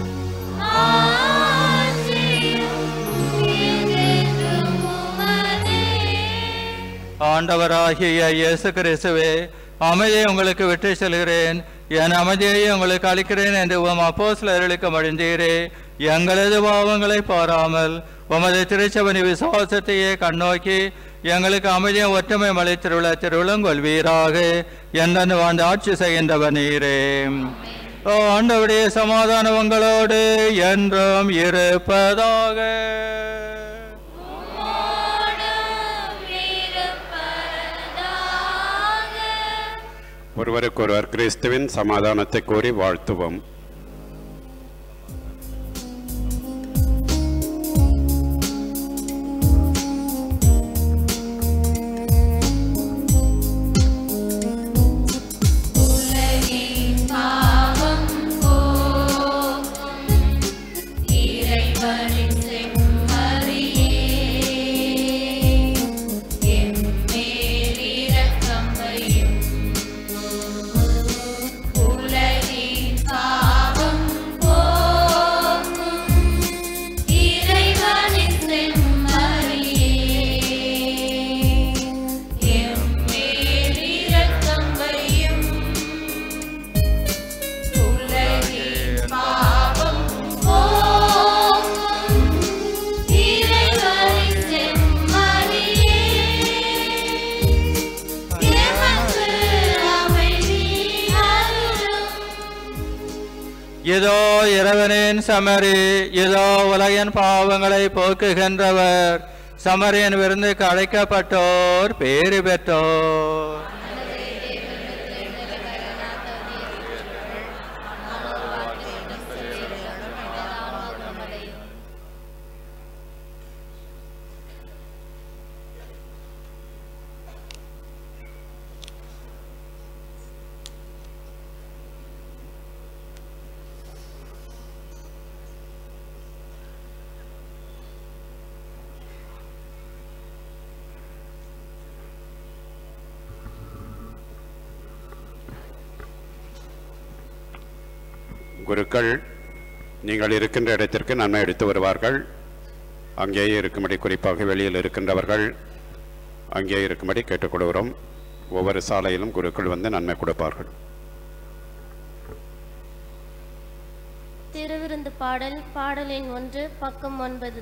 ஆட்சியும் என்றென்றும் உமதே. ஆண்டவராகிய இயேசு கிறிஸ்துவே அமைதியை உங்களுக்கு விட்டு செல்கிறேன் என் அமைதியை உங்களுக்கு அளிக்கிறேன் என்று உம் அப்போஸ்தலர்களுக்கு மழிந்தீரே எங்களது பாவங்களை பாராமல் உமது திருச்சபனி விசுவாசத்தையே கண்ணோக்கி எங்களுக்கு அமைதியை ஒற்றுமை மலை திருவிழா திருவிழங்கொள்வீராக என்னென்னு வாழ்ந்து ஆட்சி செய்கின்றவர் நீரே ஓ ஆண்டவருடைய சமாதானம் உங்களோடு என்றும் இருப்பதாக உம்மோடும் இருப்பதாக. ஒருவருக்கொருவர் கிறிஸ்துவின் சமாதானத்தை கூறி வாழ்த்துவோம் உலகின் பாவம் போக்கும் இறைவனின் செம்மறியே எம்மேல் இரக்கம் வையும் உலகின் பாவம் போக்கும் இறைவனின் செம்மறியே எம்மேல் இரக்கம் வையும் உலகின் பாவம் போக்கும் இறைவனின் செம்மறியே எமக்கு அமைதி அருளும் இதோ இறைவனின் சமரி இதோ உலகின் பாவங்களை போக்குகின்றவர் சமரியின் விருந்துக்கு அழைக்கப்பட்டோர் பேறு பெற்றோர் குருக்கள் நீங்கள் இருக்கின்ற இடத்திற்கு நன்மை எடுத்து வருவார்கள் அங்கேயே இருக்கும்படி குறிப்பாக வெளியில் இருக்கின்றவர்கள் அங்கே இருக்கும்படி கேட்டுக்கொள்கிறோம் ஒவ்வொரு சாலையிலும் குருக்கள் வந்து நன்மை கொடுப்பார்கள் திருவிருந்து பாடல் பாடலின் ஒன்று பக்கம் ஒன்பது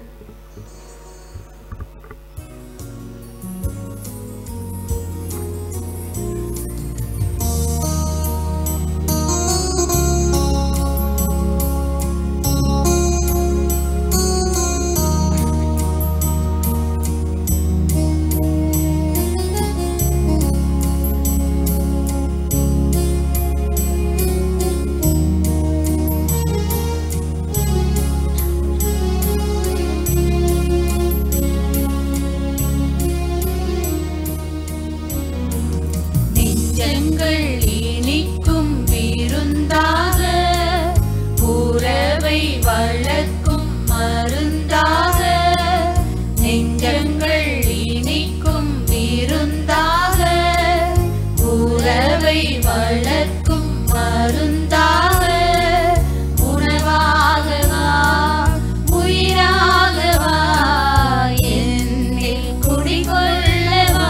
நெஞ்சங்கள் இனிக்கும் விருந்தாக உறவை வளர்க்கும் மருந்தாக நெஞ்சங்கள் இனிக்கும் விருந்தாக உறவை வளர்க்கும் மருந்தாக உணவாகவா உயிராகவா என்னில் குடிகொள்ளவா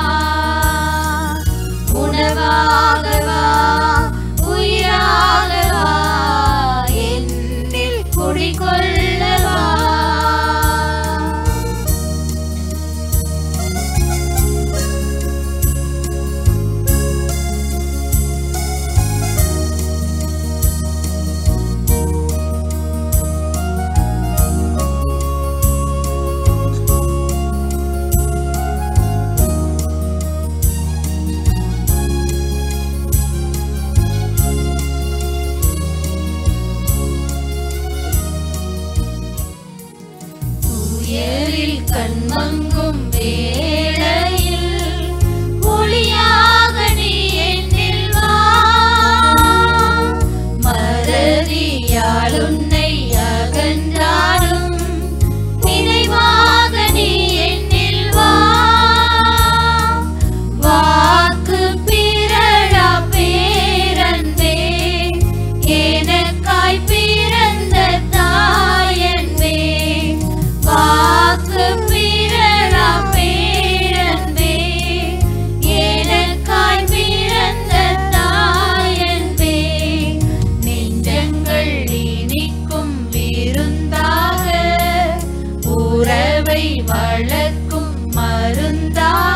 உணவாகவா உயிராகவா என்னில் குடிகொள்ளவா மங்கும் வேளையில் ஒளியாக நீ என்னில் வா மறதியால் உன்னை அகன்றாலும் நினைவாக நீ என்னில் வா வாக்கு பிறழா பேரன்பே எனக்காய் பிறந்த தாயன்பே வாக்கு பிறழா பேரன்பே எனக்காய் பிறந்த தாயன்பே நெஞ்சங்கள் இனிக்கும் விருந்தாக உறவை வளர்க்கும் மருந்தாக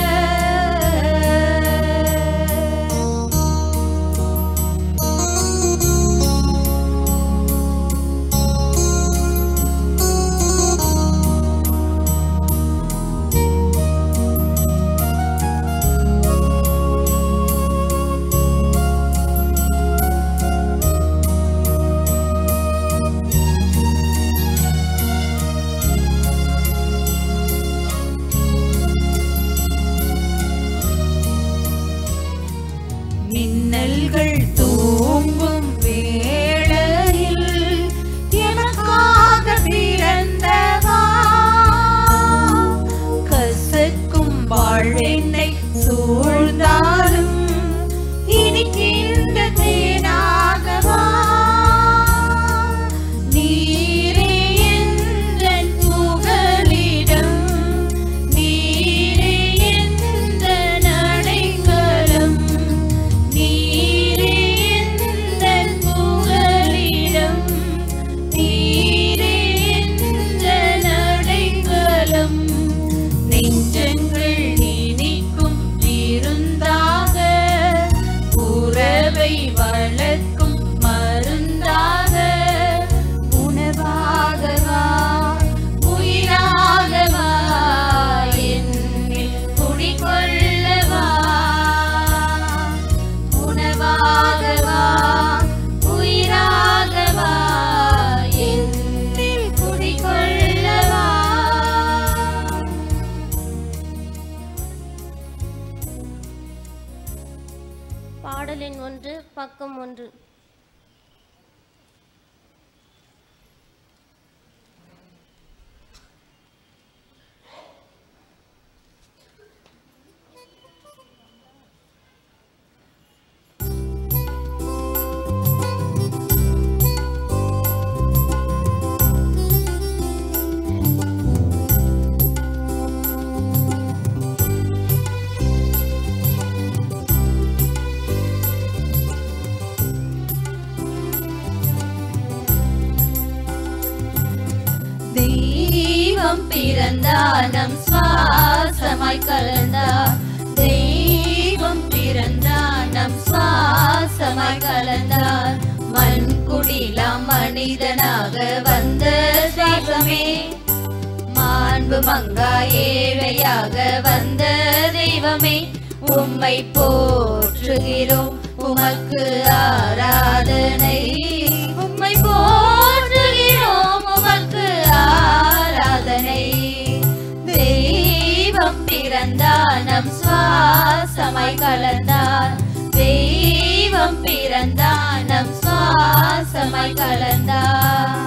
மின்னல்கள் தூங்கும் வேளையில் எனக்காக பிறந்தவா கசக்கும் வாழ்வென்னை சூழ்ந்தாலும் இனிக்கின்ற தேனாகவா நீரே எந்தன் புகலிடம் நீரே எந்த நடைங்களும் நீரே எந்தன் புகலிடம் நீரே எந்த நடைங்களும் நெஞ்சங்கள் இனிக்கும் விருந்தாக உறவை வளர்க்கும் மருந்தாக உணவாகவா உயிராகவா என்னில் குடிகொள்ளவா உணவாகவா உயிராகவா என்னில் குடிகொள்ளவா பாடலின் ஒன்று பக்கம் ஒன்று தெய்வம் பிறந்தார் நம் சுவாசமாய் கலந்தார் தெய்வம் பிறந்தார் நம் சுவாசமாய் கலந்தார் மண் குடிலாம் மனிதனாக வந்த தெய்வமே மாண்பு மங்கா ஏழையாக வந்த தெய்வமே உம்மை போற்றுகிறோம் உமக்கு ஆராதனை உம்மை போற்றுகிறோம் உமக்கு ஆராதனை தெய்வம் பிறந்தார் நம் சுவாசமாய் கலந்தார் தெய்வம் பிறந்தார் நம் சுவாசமாய் கலந்தார்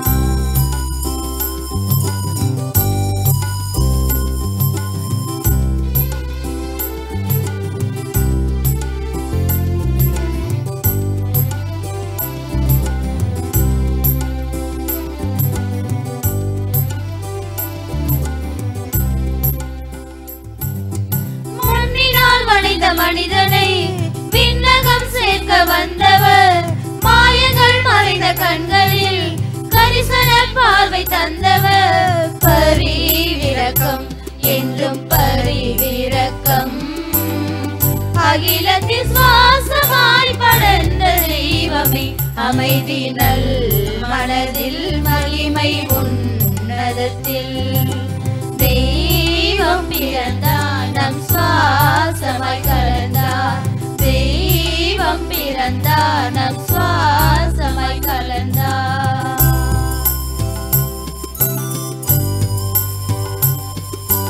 மண்ணினால் மனித மனிதனை விண்ணகம் சேர்க்க வந்தவர் மாயங்கள் மறைந்த கண்களில் கரிசன பார்வை தந்தவர் பரிவிரக்கம் என்றும் பரிவிரக்கம் அகிலத்தில் சுவாசமாய் படர்ந்த தெய்வமே அமைதி நல் மனதில் மகிமை உன்னதத்தில் தெய்வம் பிறந்தார் நம் சுவாசமாய் கலந்தார் தெய்வம் பிறந்தார் நம் சுவாசமாய் கலந்தார்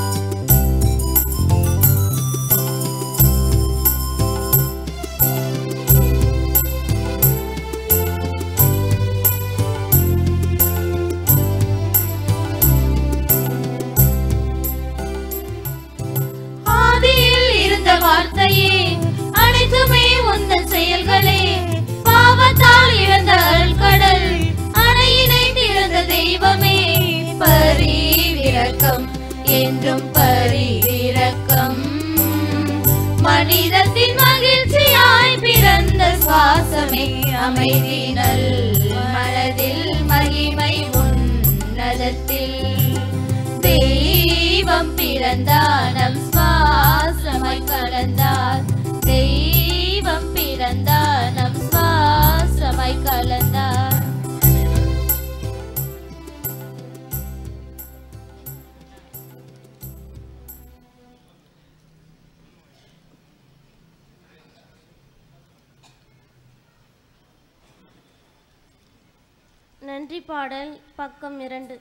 என்றும் பரிவிரக்கம் மனிதத்தின் மகிழ்ச்சியாய் பிறந்த சுவாசமே அமைதி நல் மனதில் மகிமை உன்னதத்தில் தெய்வம் பிறந்தார் நம் சுவாசமாய் கலந்தார் தெய்வம் பிறந்தார் நம் சுவாசமாய் கலந்தார் நன்றி பாடல் பக்கம் இரண்டு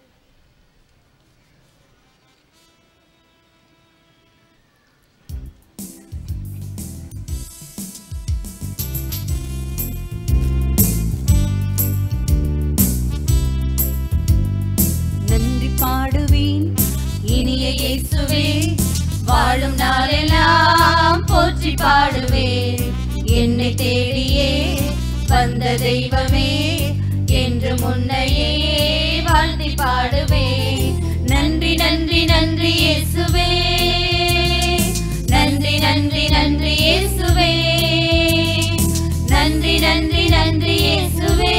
நன்றி பாடுவேன் இனிய இயேசுவே வாழும் நாளெல்லாம் போற்றி பாடுவேன் என்னை தேடியே வந்த தெய்வமே என்று முன்னையே வாழ்த்தி பாடுவேன் நன்றி நன்றி நன்றி இயேசுவே நன்றி நன்றி நன்றி இயேசுவே நன்றி நன்றி நன்றி இயேசுவே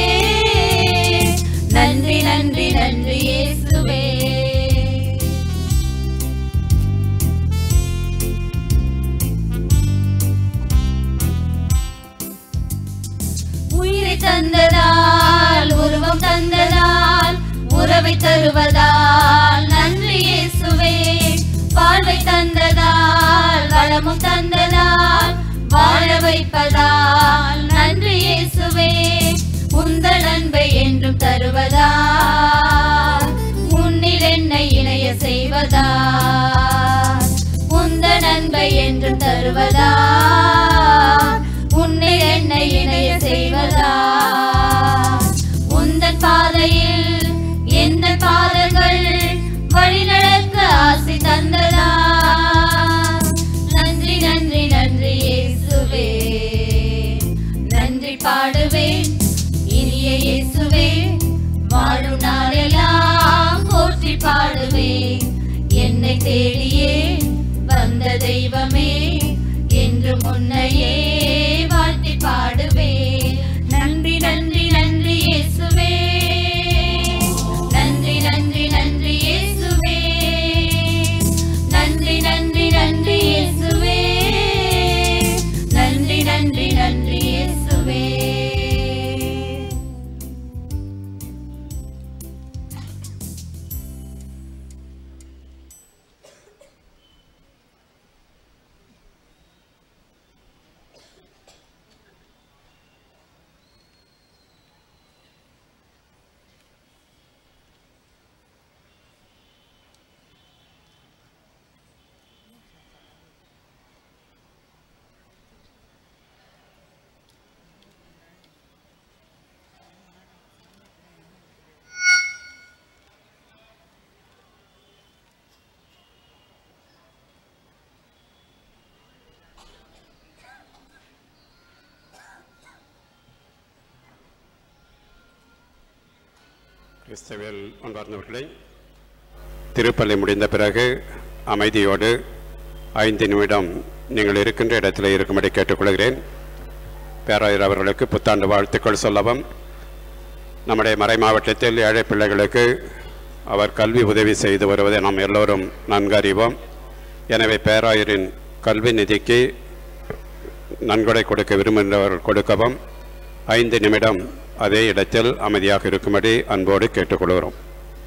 நன்றி நன்றி நன்றி இயேசுவே உயிரை தந்ததால் உருவம் தந்ததால் உறவை தருவதால் நன்றி இயேசுவே வாழ்வை தந்ததால் வளமும் தந்ததால் வாழ வைப்பதால் நன்றி இயேசுவே உந்தன் அன்பை என்றும் தருவதால் உன்னில் என்னை இணைய செய்வதால் உந்தன் அன்பை என்றும் தருவதால் உன்னில் என்னை இணைய செய்வதால் உந்தன் பாதையில் எந்த பாதங்கள் வழிநடக்க ஆசை தந்ததா நன்றி நன்றி நன்றி இயேசுவே நன்றி பாடுவேன் இனிய இயேசுவே வாழும் நாளெல்லாம் போற்றி பாடுவேன் என்னை தேடியே வந்த தெய்வமே என்று முன்னையே வாழ்த்தி பாடுவேன் நன்றி நன்றி நன்றி இயேசுவே நன்றி நன்றி நன்றி இயேசுவே நன்றி நன்றி நன்றி இயேசுவே நன்றி நன்றி நன்றி இயேசுவே கிறிஸ்தவில் அன்பார்ந்தவர்களே திருப்பலி முடிந்த பிறகு அமைதியோடு ஐந்து நிமிடம் நீங்கள் இருக்கின்ற இடத்தில் இருக்கும்படி கேட்டுக்கொள்கிறேன் பேராயர் அவர்களுக்கு புத்தாண்டு வாழ்த்துக்கள் சொல்லவும் நம்முடைய மறை மாவட்டத்தில் ஏழை பிள்ளைகளுக்கு அவர் கல்வி உதவி செய்து வருவதை நாம் எல்லோரும் நன்கு அறிவோம் எனவே பேராயரின் கல்வி நிதிக்கு நன்கொடை கொடுக்க விரும்புகின்றவர்கள் கொடுக்கவும் ஐந்து நிமிடம் அதே இடத்தில் அமைதியாக இருக்கும்படி அன்போடு கேட்டுக்கொள்கிறோம்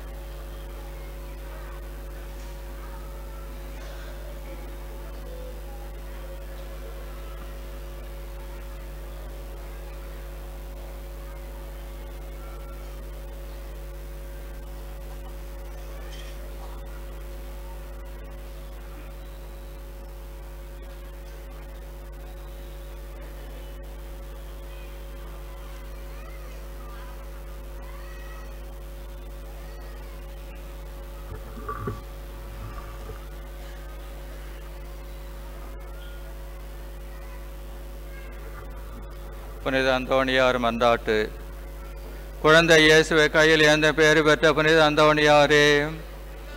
புனித அந்தோணியார் மன்றாட்டு குழந்தை இயேசுவை கையில் ஏந்த பேறு பெற்ற புனித அந்தோணியாரே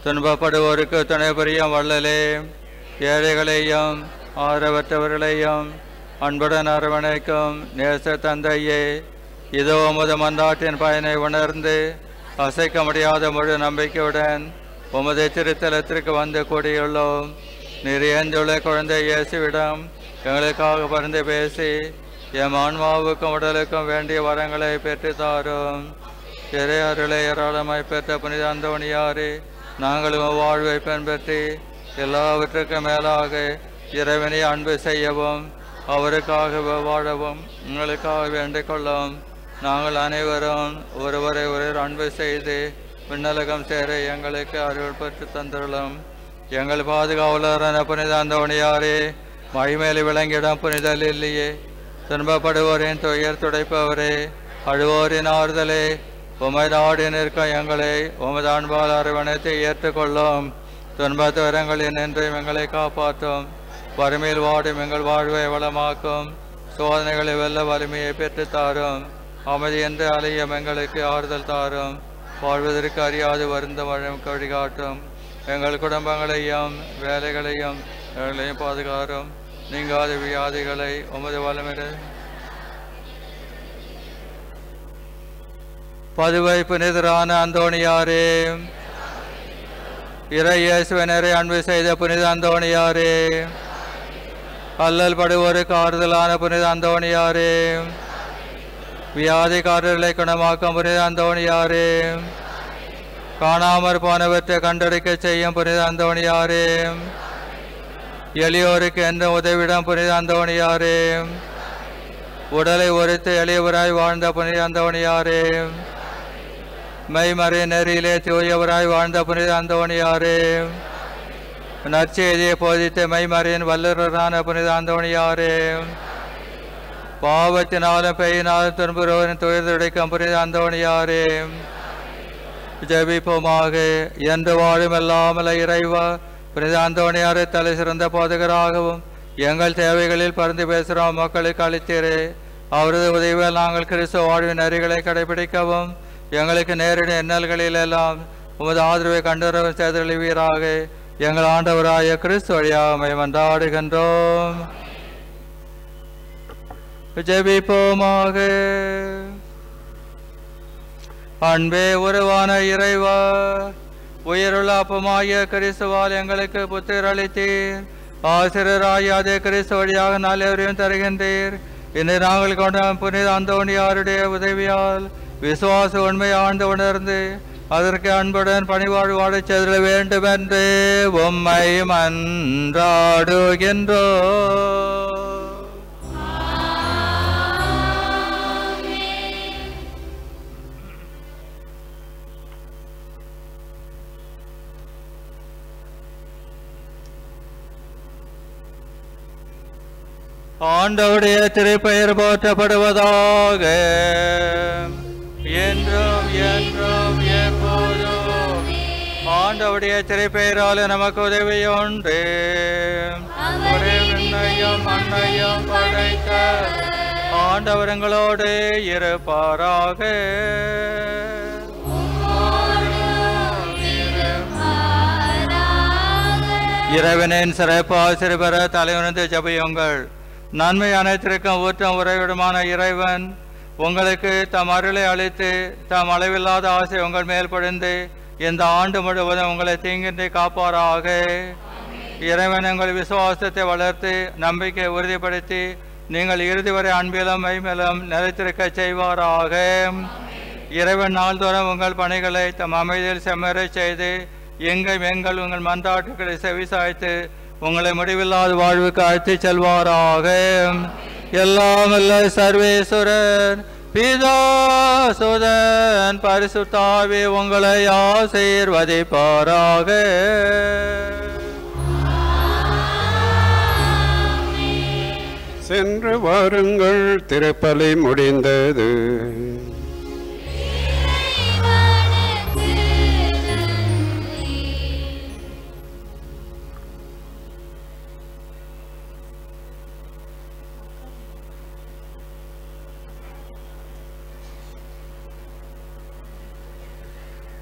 துன்பப்படுவோருக்கு துணை புரியும் வள்ளலே ஏழைகளையும் ஆதரவற்றவர்களையும் அன்புடன் அரவணைக்கும் நேச தந்தையே இதோ உமது மன்றாட்டின் பயனை உணர்ந்து அசைக்க முடியாத முழு நம்பிக்கையுடன் உமது திருத்தலத்திற்கு வந்து கூடியுள்ளோம் நிறைந்துள்ள குழந்தை இயேசுவிடம் எங்களுக்காக பரிந்து பேசி எம் ஆன்மாவுக்கும் உடலுக்கும் வேண்டிய வரங்களை பெற்று தாரும் இறை அருளை ஏராளமாய் பெற்ற புனித அந்தோணியாரே நாங்களும் வாழ்வை பின்பற்றி எல்லாவற்றுக்கும் மேலாக இறைவனை அன்பு செய்யவும் அவருக்காக வாழவும் உங்களுக்காக வேண்டிக் கொள்ளும் நாங்கள் அனைவரும் ஒருவரை ஒருவர் அன்பு செய்து விண்ணலகம் சேர எங்களுக்கு அருள் பெற்று தந்துள்ளோம் எங்கள் பாதுகாவலரான புனித அந்தோணியாரே மகிமேலி விளங்கிடம் புனிதல் இல்லையே துன்பப்படுவோரின் துயர் துடைப்பவரே அழுவோரின் ஆறுதலே உமது நாடு நிற்கும் எங்களை உமது அன்பால் அரவணைத்து ஏற்றுக்கொள்ளும் துன்பத் துயரங்களில் நின்று எங்களை காப்பாற்றும் வறுமையில் வாடும் எங்கள் வாழ்வை வளமாக்கும் சோதனைகளை வெல்ல வலிமையை பெற்று தாரும் அமைதி என்று அலையும் எங்களுக்கு ஆறுதல் தாரும் வாழ்வதற்கு அறியாது வருந்த வழம் வழிகாட்டும் எங்கள் குடும்பங்களையும் வேலைகளையும் எங்களையும் பாதுகாரும் நீங்காத வியாதிகளை உமது வளமிட பதுவை புனிதரான அந்தோணியாரே இறை இயேசுவினரை அன்பு செய்த புனித அந்தோணியாரே அல்லல் படுவோருக்கு ஆறுதலான புனித அந்தோணியாரே வியாதிக்காரர்களை குணமாக்கும் புனித அந்தோணியாரே காணாமற் போனவற்றை கண்டறிக்க செய்யும் புனித அந்தோணியாரே எளியோருக்கு என்ற உதவிடம் புனித அந்தோணியாரே உடலை ஒருத்து எளியவராய் வாழ்ந்த புனித அந்தோணியாரே மெய்மறை நெறியிலே தூயவராய் வாழ்ந்த புனித அந்தோணியாரே நற்செய்தியை போதித்த மெய்மறையின் வல்லுறரான புனித அந்தோணியாரே பாவத்தினாலும் பெய்யினாலும் துன்புறவரின் துயர் துடைக்கும் புனித அந்தோணியாரே ஜெபிப்போமாக என்று வாழும் எல்லாமல இறைவா புனித அந்தோணியாரை தலை சிறந்த போதகராகவும் எங்கள் தேவைகளில் பரிந்து பேசுகிறோம் மக்களுக்கு அளித்தீரே அவரது உதவியால் நாங்கள் கிறிஸ்துவ வாழ்வின் நெறிகளை கடைபிடிக்கவும் எங்களுக்கு நேரடி எண்ணல்களில் எல்லாம் உமது ஆதரவை கண்டுறவு செய்தொழிவீராக எங்கள் ஆண்டவராய கிறிஸ்து வழியாக மன்றாடுகின்றோம் ஜெபிப்போமாக அன்பே உருவான இறைவா உயிருள்ள அப்பமாகிய கிறிஸ்துவால் எங்களுக்கு புத்திர அளித்தீர் ஆசிரியராகிய அதே கிறிஸ்து வழியாக நாளைவரையும் தருகின்றீர் இன்று நாங்கள் கொண்ட புனித அந்தோணியாருடைய உதவியால் விசுவாச உண்மை ஆண்டு உணர்ந்து அதற்கு அன்புடன் பணிவாழ் வாழச் செல்ல வேண்டும் என்று உம்மை மன்றாடுகின்றோ ஆண்டவுடைய திருப்பெயர் போற்றப்படுவதாக என்றும் என்றும் எப்போதும் ஆண்டவுடைய திருப்பெயரால் நமக்கு உதவி உண்டு ஒரே விண்ணையும் மண்ணையும் படைத்த ஆண்டவரங்களோடு இருப்பாராக இறைவனின் சிறப்பு ஆசிரியர் பெற தலைவனது ஜபியுங்கள் நன்மை அனைத்திற்கும் ஊற்றம் உறைவிடமான இறைவன் உங்களுக்கு தம் அருளை அளித்து தம் அளவில்லாத ஆசை உங்கள் மேல் பொழிந்து இந்த ஆண்டு முழுவதும் உங்களை தீங்கின்றி காப்பாராக இறைவன் உங்கள் விசுவாசத்தை வளர்த்து நம்பிக்கை உறுதிப்படுத்தி நீங்கள் இறுதி வரை அன்பிலும் மெய்மேலும் நிலைத்திருக்க செய்வாராக இறைவன் நாள்தோறும் உங்கள் பணிகளை தம் அமைதியில் செம்மறச் செய்து எங்கும் எங்கள் உங்கள் மன்றாட்டுகளை செவிசாய்த்து உங்களை முடிவில்லாத வாழ்வுக்கு அழைத்துச் செல்வாராக எல்லாம் வல்ல சர்வேஸ்வரன் பிதா சுதன் பரிசுத்தாவி உங்களை ஆசீர்வதிப்பாராக சென்று வாருங்கள் திருப்பலி முடிந்தது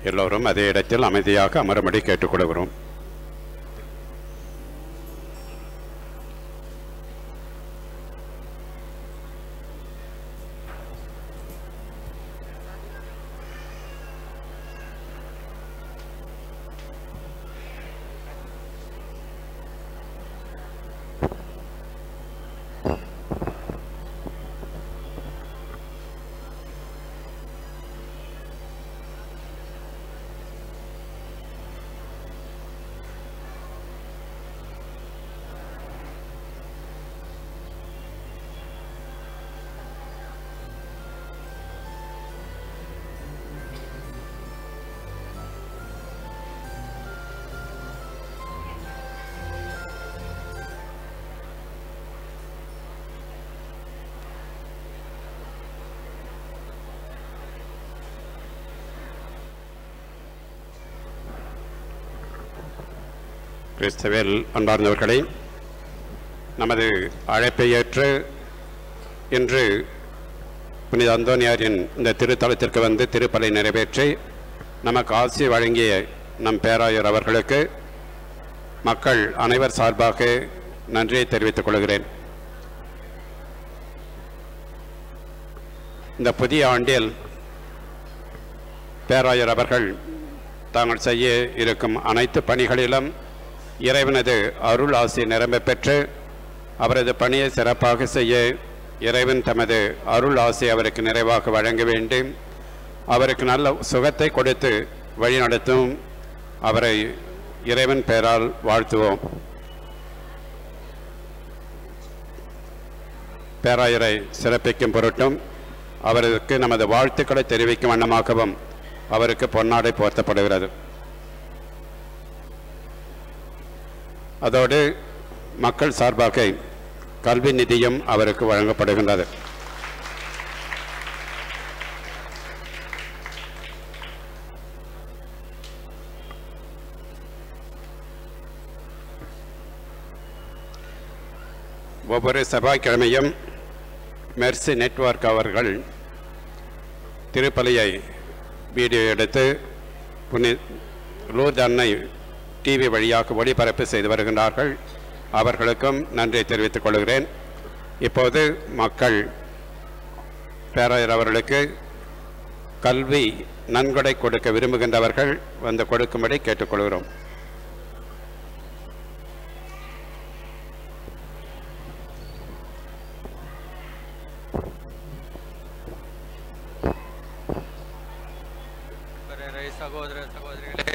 எல்லோரும் அதே இடத்தில் அமைதியாக அமரும்படி கேட்டுக்கொள்கிறோம் கிறிஸ்தவேல் அன்பார்ந்தவர்களே நமது அழைப்பை ஏற்று இன்று புனித அந்தோனியாரின் இந்த திருத்தலத்திற்கு வந்து திருப்பலை நிறைவேற்றி நமக்கு ஆசி வழங்கிய நம் பேராயர் அவர்களுக்கு மக்கள் அனைவர் சார்பாக நன்றியை தெரிவித்துக் கொள்கிறேன் இந்த புதிய ஆண்டில் பேராயர் அவர்கள் தாங்கள் செய்ய இருக்கும் அனைத்து பணிகளிலும் இறைவனது அருள் ஆசி நிரம்ப பெற்று அவரது பணியை சிறப்பாக செய்ய இறைவன் தமது அருள் ஆசி அவருக்கு நிறைவாக வழங்க வேண்டும் அவருக்கு நல்ல சுகத்தை கொடுத்து வழிநடத்தும் அவரை இறைவன் பெயரால் வாழ்த்துவோம் பேராயரை சிறப்பிக்கும் பொருட்டும் அவருக்கு நமது வாழ்த்துக்களை தெரிவிக்கும் வண்ணமாகவும் அவருக்கு பொன்னாடை போர்த்தப்படுகிறது அதோடு மக்கள் சார்பாக கல்வி நிதியம் அவருக்கு வழங்கப்படுகின்றது ஒவ்வொரு செவ்வாய்க்கிழமையும் மெர்சி நெட்வொர்க் அவர்கள் திருப்பலியை வீடியோ எடுத்து புனி லூர்து அன்னை டிவி வழியாக ஒளிபரப்பு செய்து வருகின்றார்கள் அவர்களுக்கும் நன்றி தெரிவித்துக் கொள்கிறேன் இப்போது மக்கள் பேராயர் அவர்களுக்கு கல்வி நன்கொடை கொடுக்க விரும்புகின்றவர்கள் வந்து கொடுக்கும்படி கேட்டுக்கொள்கிறோம் சகோதர சகோதரிகளே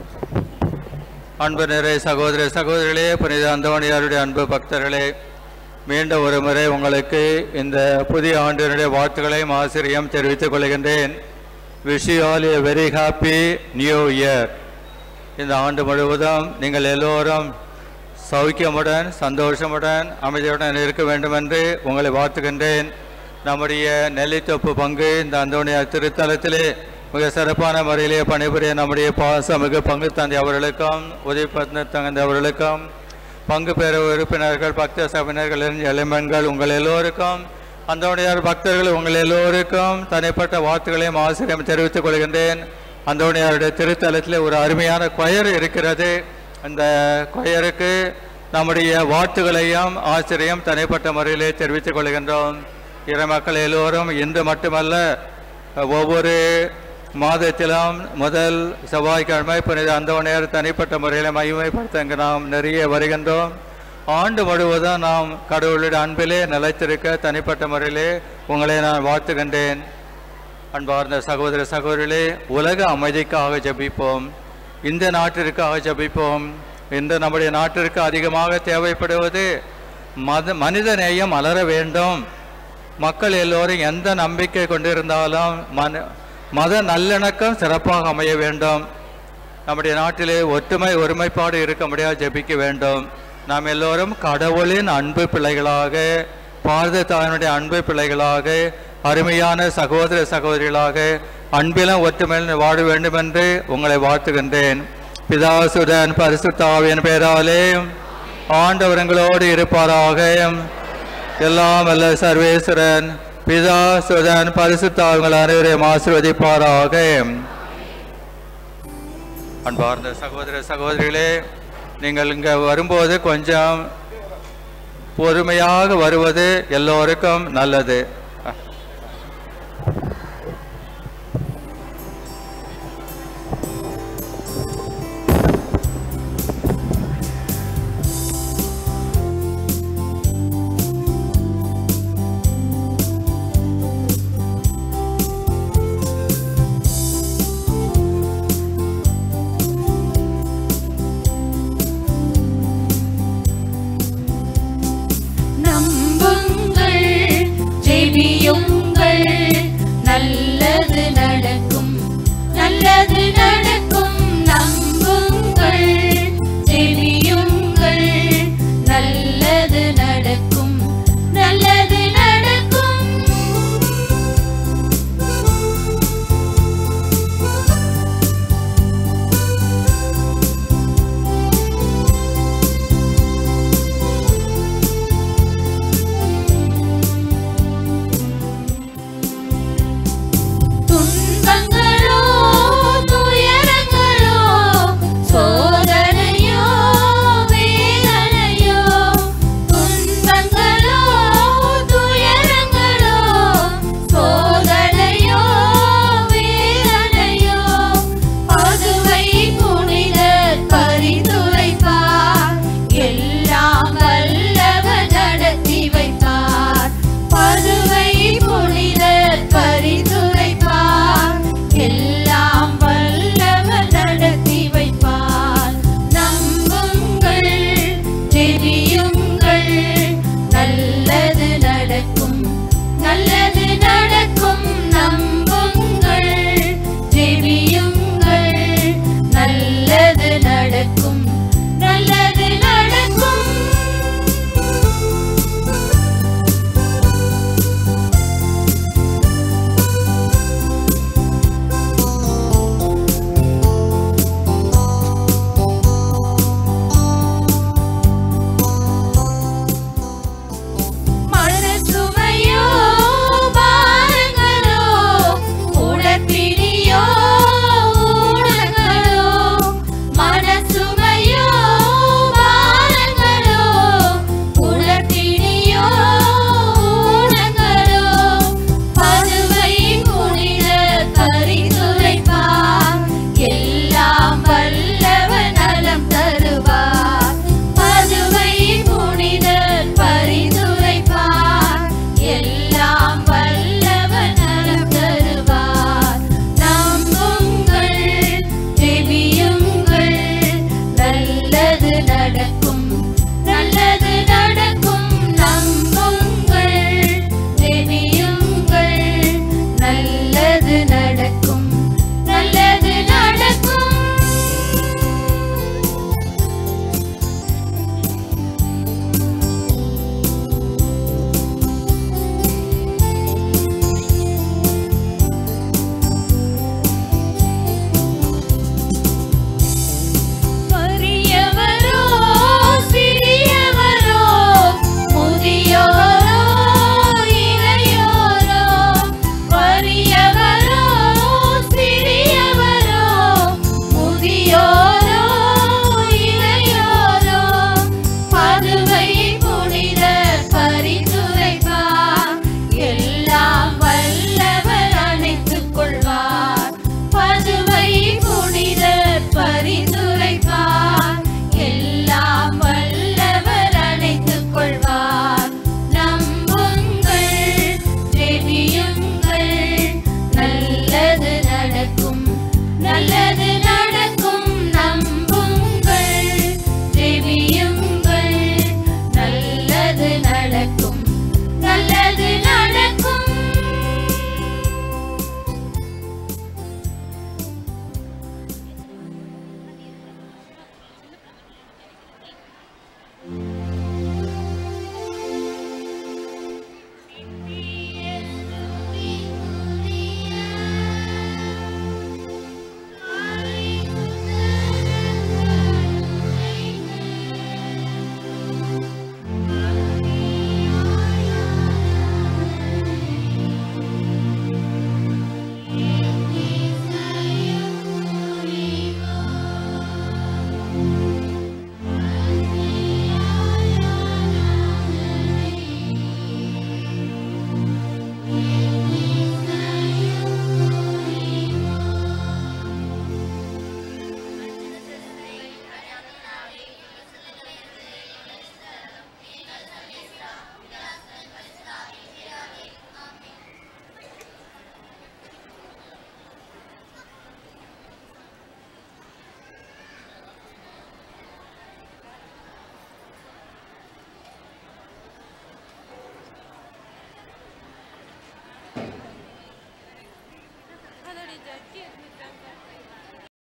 அன்பு நிறை சகோதர சகோதரிகளே புனித அந்தோணியாருடைய அன்பு பக்தர்களே மீண்டும் ஒரு முறை உங்களுக்கு இந்த புதிய ஆண்டினுடைய வாழ்த்துக்களையும் ஆசிரியம் தெரிவித்துக் கொள்கின்றேன் wish you all a very happy new year இந்த ஆண்டு முழுவதும் நீங்கள் எல்லோரும் சௌக்கியமுடன் சந்தோஷமுடன் அமைதியுடன் இருக்க வேண்டும் என்று உங்களை வாழ்த்துகின்றேன் நம்முடைய நெல்லித்தொப்பு பங்கு இந்த அந்தோணியார் திருத்தலத்திலே மிக சிறப்பான முறையிலே பணிபுரிய நம்முடைய பாசமிகு பங்கு தந்தை அவர்களுக்கும் உதவி தகுந்த அவர்களுக்கும் பங்கு பெற உறுப்பினர்கள் பக்த சபையினர்கள் எளிமன்கள் உங்கள் எல்லோருக்கும் அந்தோணியார் பக்தர்கள் உங்கள் எல்லோருக்கும் தனிப்பட்ட வாழ்த்துக்களையும் ஆசிரியம் தெரிவித்துக் கொள்கின்றேன் அந்தோணியாருடைய திருத்தலத்தில் ஒரு அருமையான கொயர் இருக்கிறது அந்த கொயருக்கு நம்முடைய வாழ்த்துக்களையும் ஆசிரியம் தனிப்பட்ட முறையிலே தெரிவித்துக் கொள்கின்றோம் இறைமக்கள் எல்லோரும் இன்று மட்டுமல்ல ஒவ்வொரு மாதத்திலும் முதல் செவ்வாய்க்கிழமை புனித அந்தோணியார் தனிப்பட்ட முறையில் மகிமைப்படுத்த இங்கு நாம் நிறைய வருகின்றோம் ஆண்டு முழுவதும் நாம் கடவுளுடைய அன்பிலே நிலைத்திருக்க தனிப்பட்ட முறையிலே உங்களை நான் வாழ்த்துகின்றேன் அன்பார்ந்த சகோதர சகோதரிகளே உலக அமைதிக்காக ஜெபிப்போம் இந்த நாட்டிற்காக ஜெபிப்போம் இன்று நம்முடைய நாட்டிற்கு அதிகமாக தேவைப்படுவது மத மனித நேயம் மலர வேண்டும் மக்கள் எல்லோரும் எந்த நம்பிக்கை கொண்டிருந்தாலும் மன மத நல்லிணக்கம் சிறப்பாக அமைய வேண்டும் நம்முடைய நாட்டிலே ஒற்றுமை ஒருமைப்பாடு இருக்க முடியாது ஜெபிக்க வேண்டும் நாம் எல்லோரும் கடவுளின் அன்பு பிள்ளைகளாக பாரத தாயினுடைய அன்பு பிள்ளைகளாக அருமையான சகோதர சகோதரிகளாக அன்பிலும் ஒற்றுமையிலும் வாழ வேண்டும் என்று உங்களை வாழ்த்துகின்றேன் பிதாசுடன் பரிசுத்தாவின் பெயராலே ஆண்டவரங்களோடு இருப்பாராக எல்லாம் வல்ல சர்வேஸ்வரன் பிதா சுதன் பரிசுத்தாவங்கள் அனைவரையும் ஆசிர்வதிப்பாராக அன்பார்ந்த சகோதர சகோதரிகளே நீங்கள் இங்கே வரும்போது கொஞ்சம் பொறுமையாக வருவது எல்லோருக்கும் நல்லது நம்புங்கள் ஜெபியுங்கள் நல்லது நடக்கும் நல்லது நடக்கும்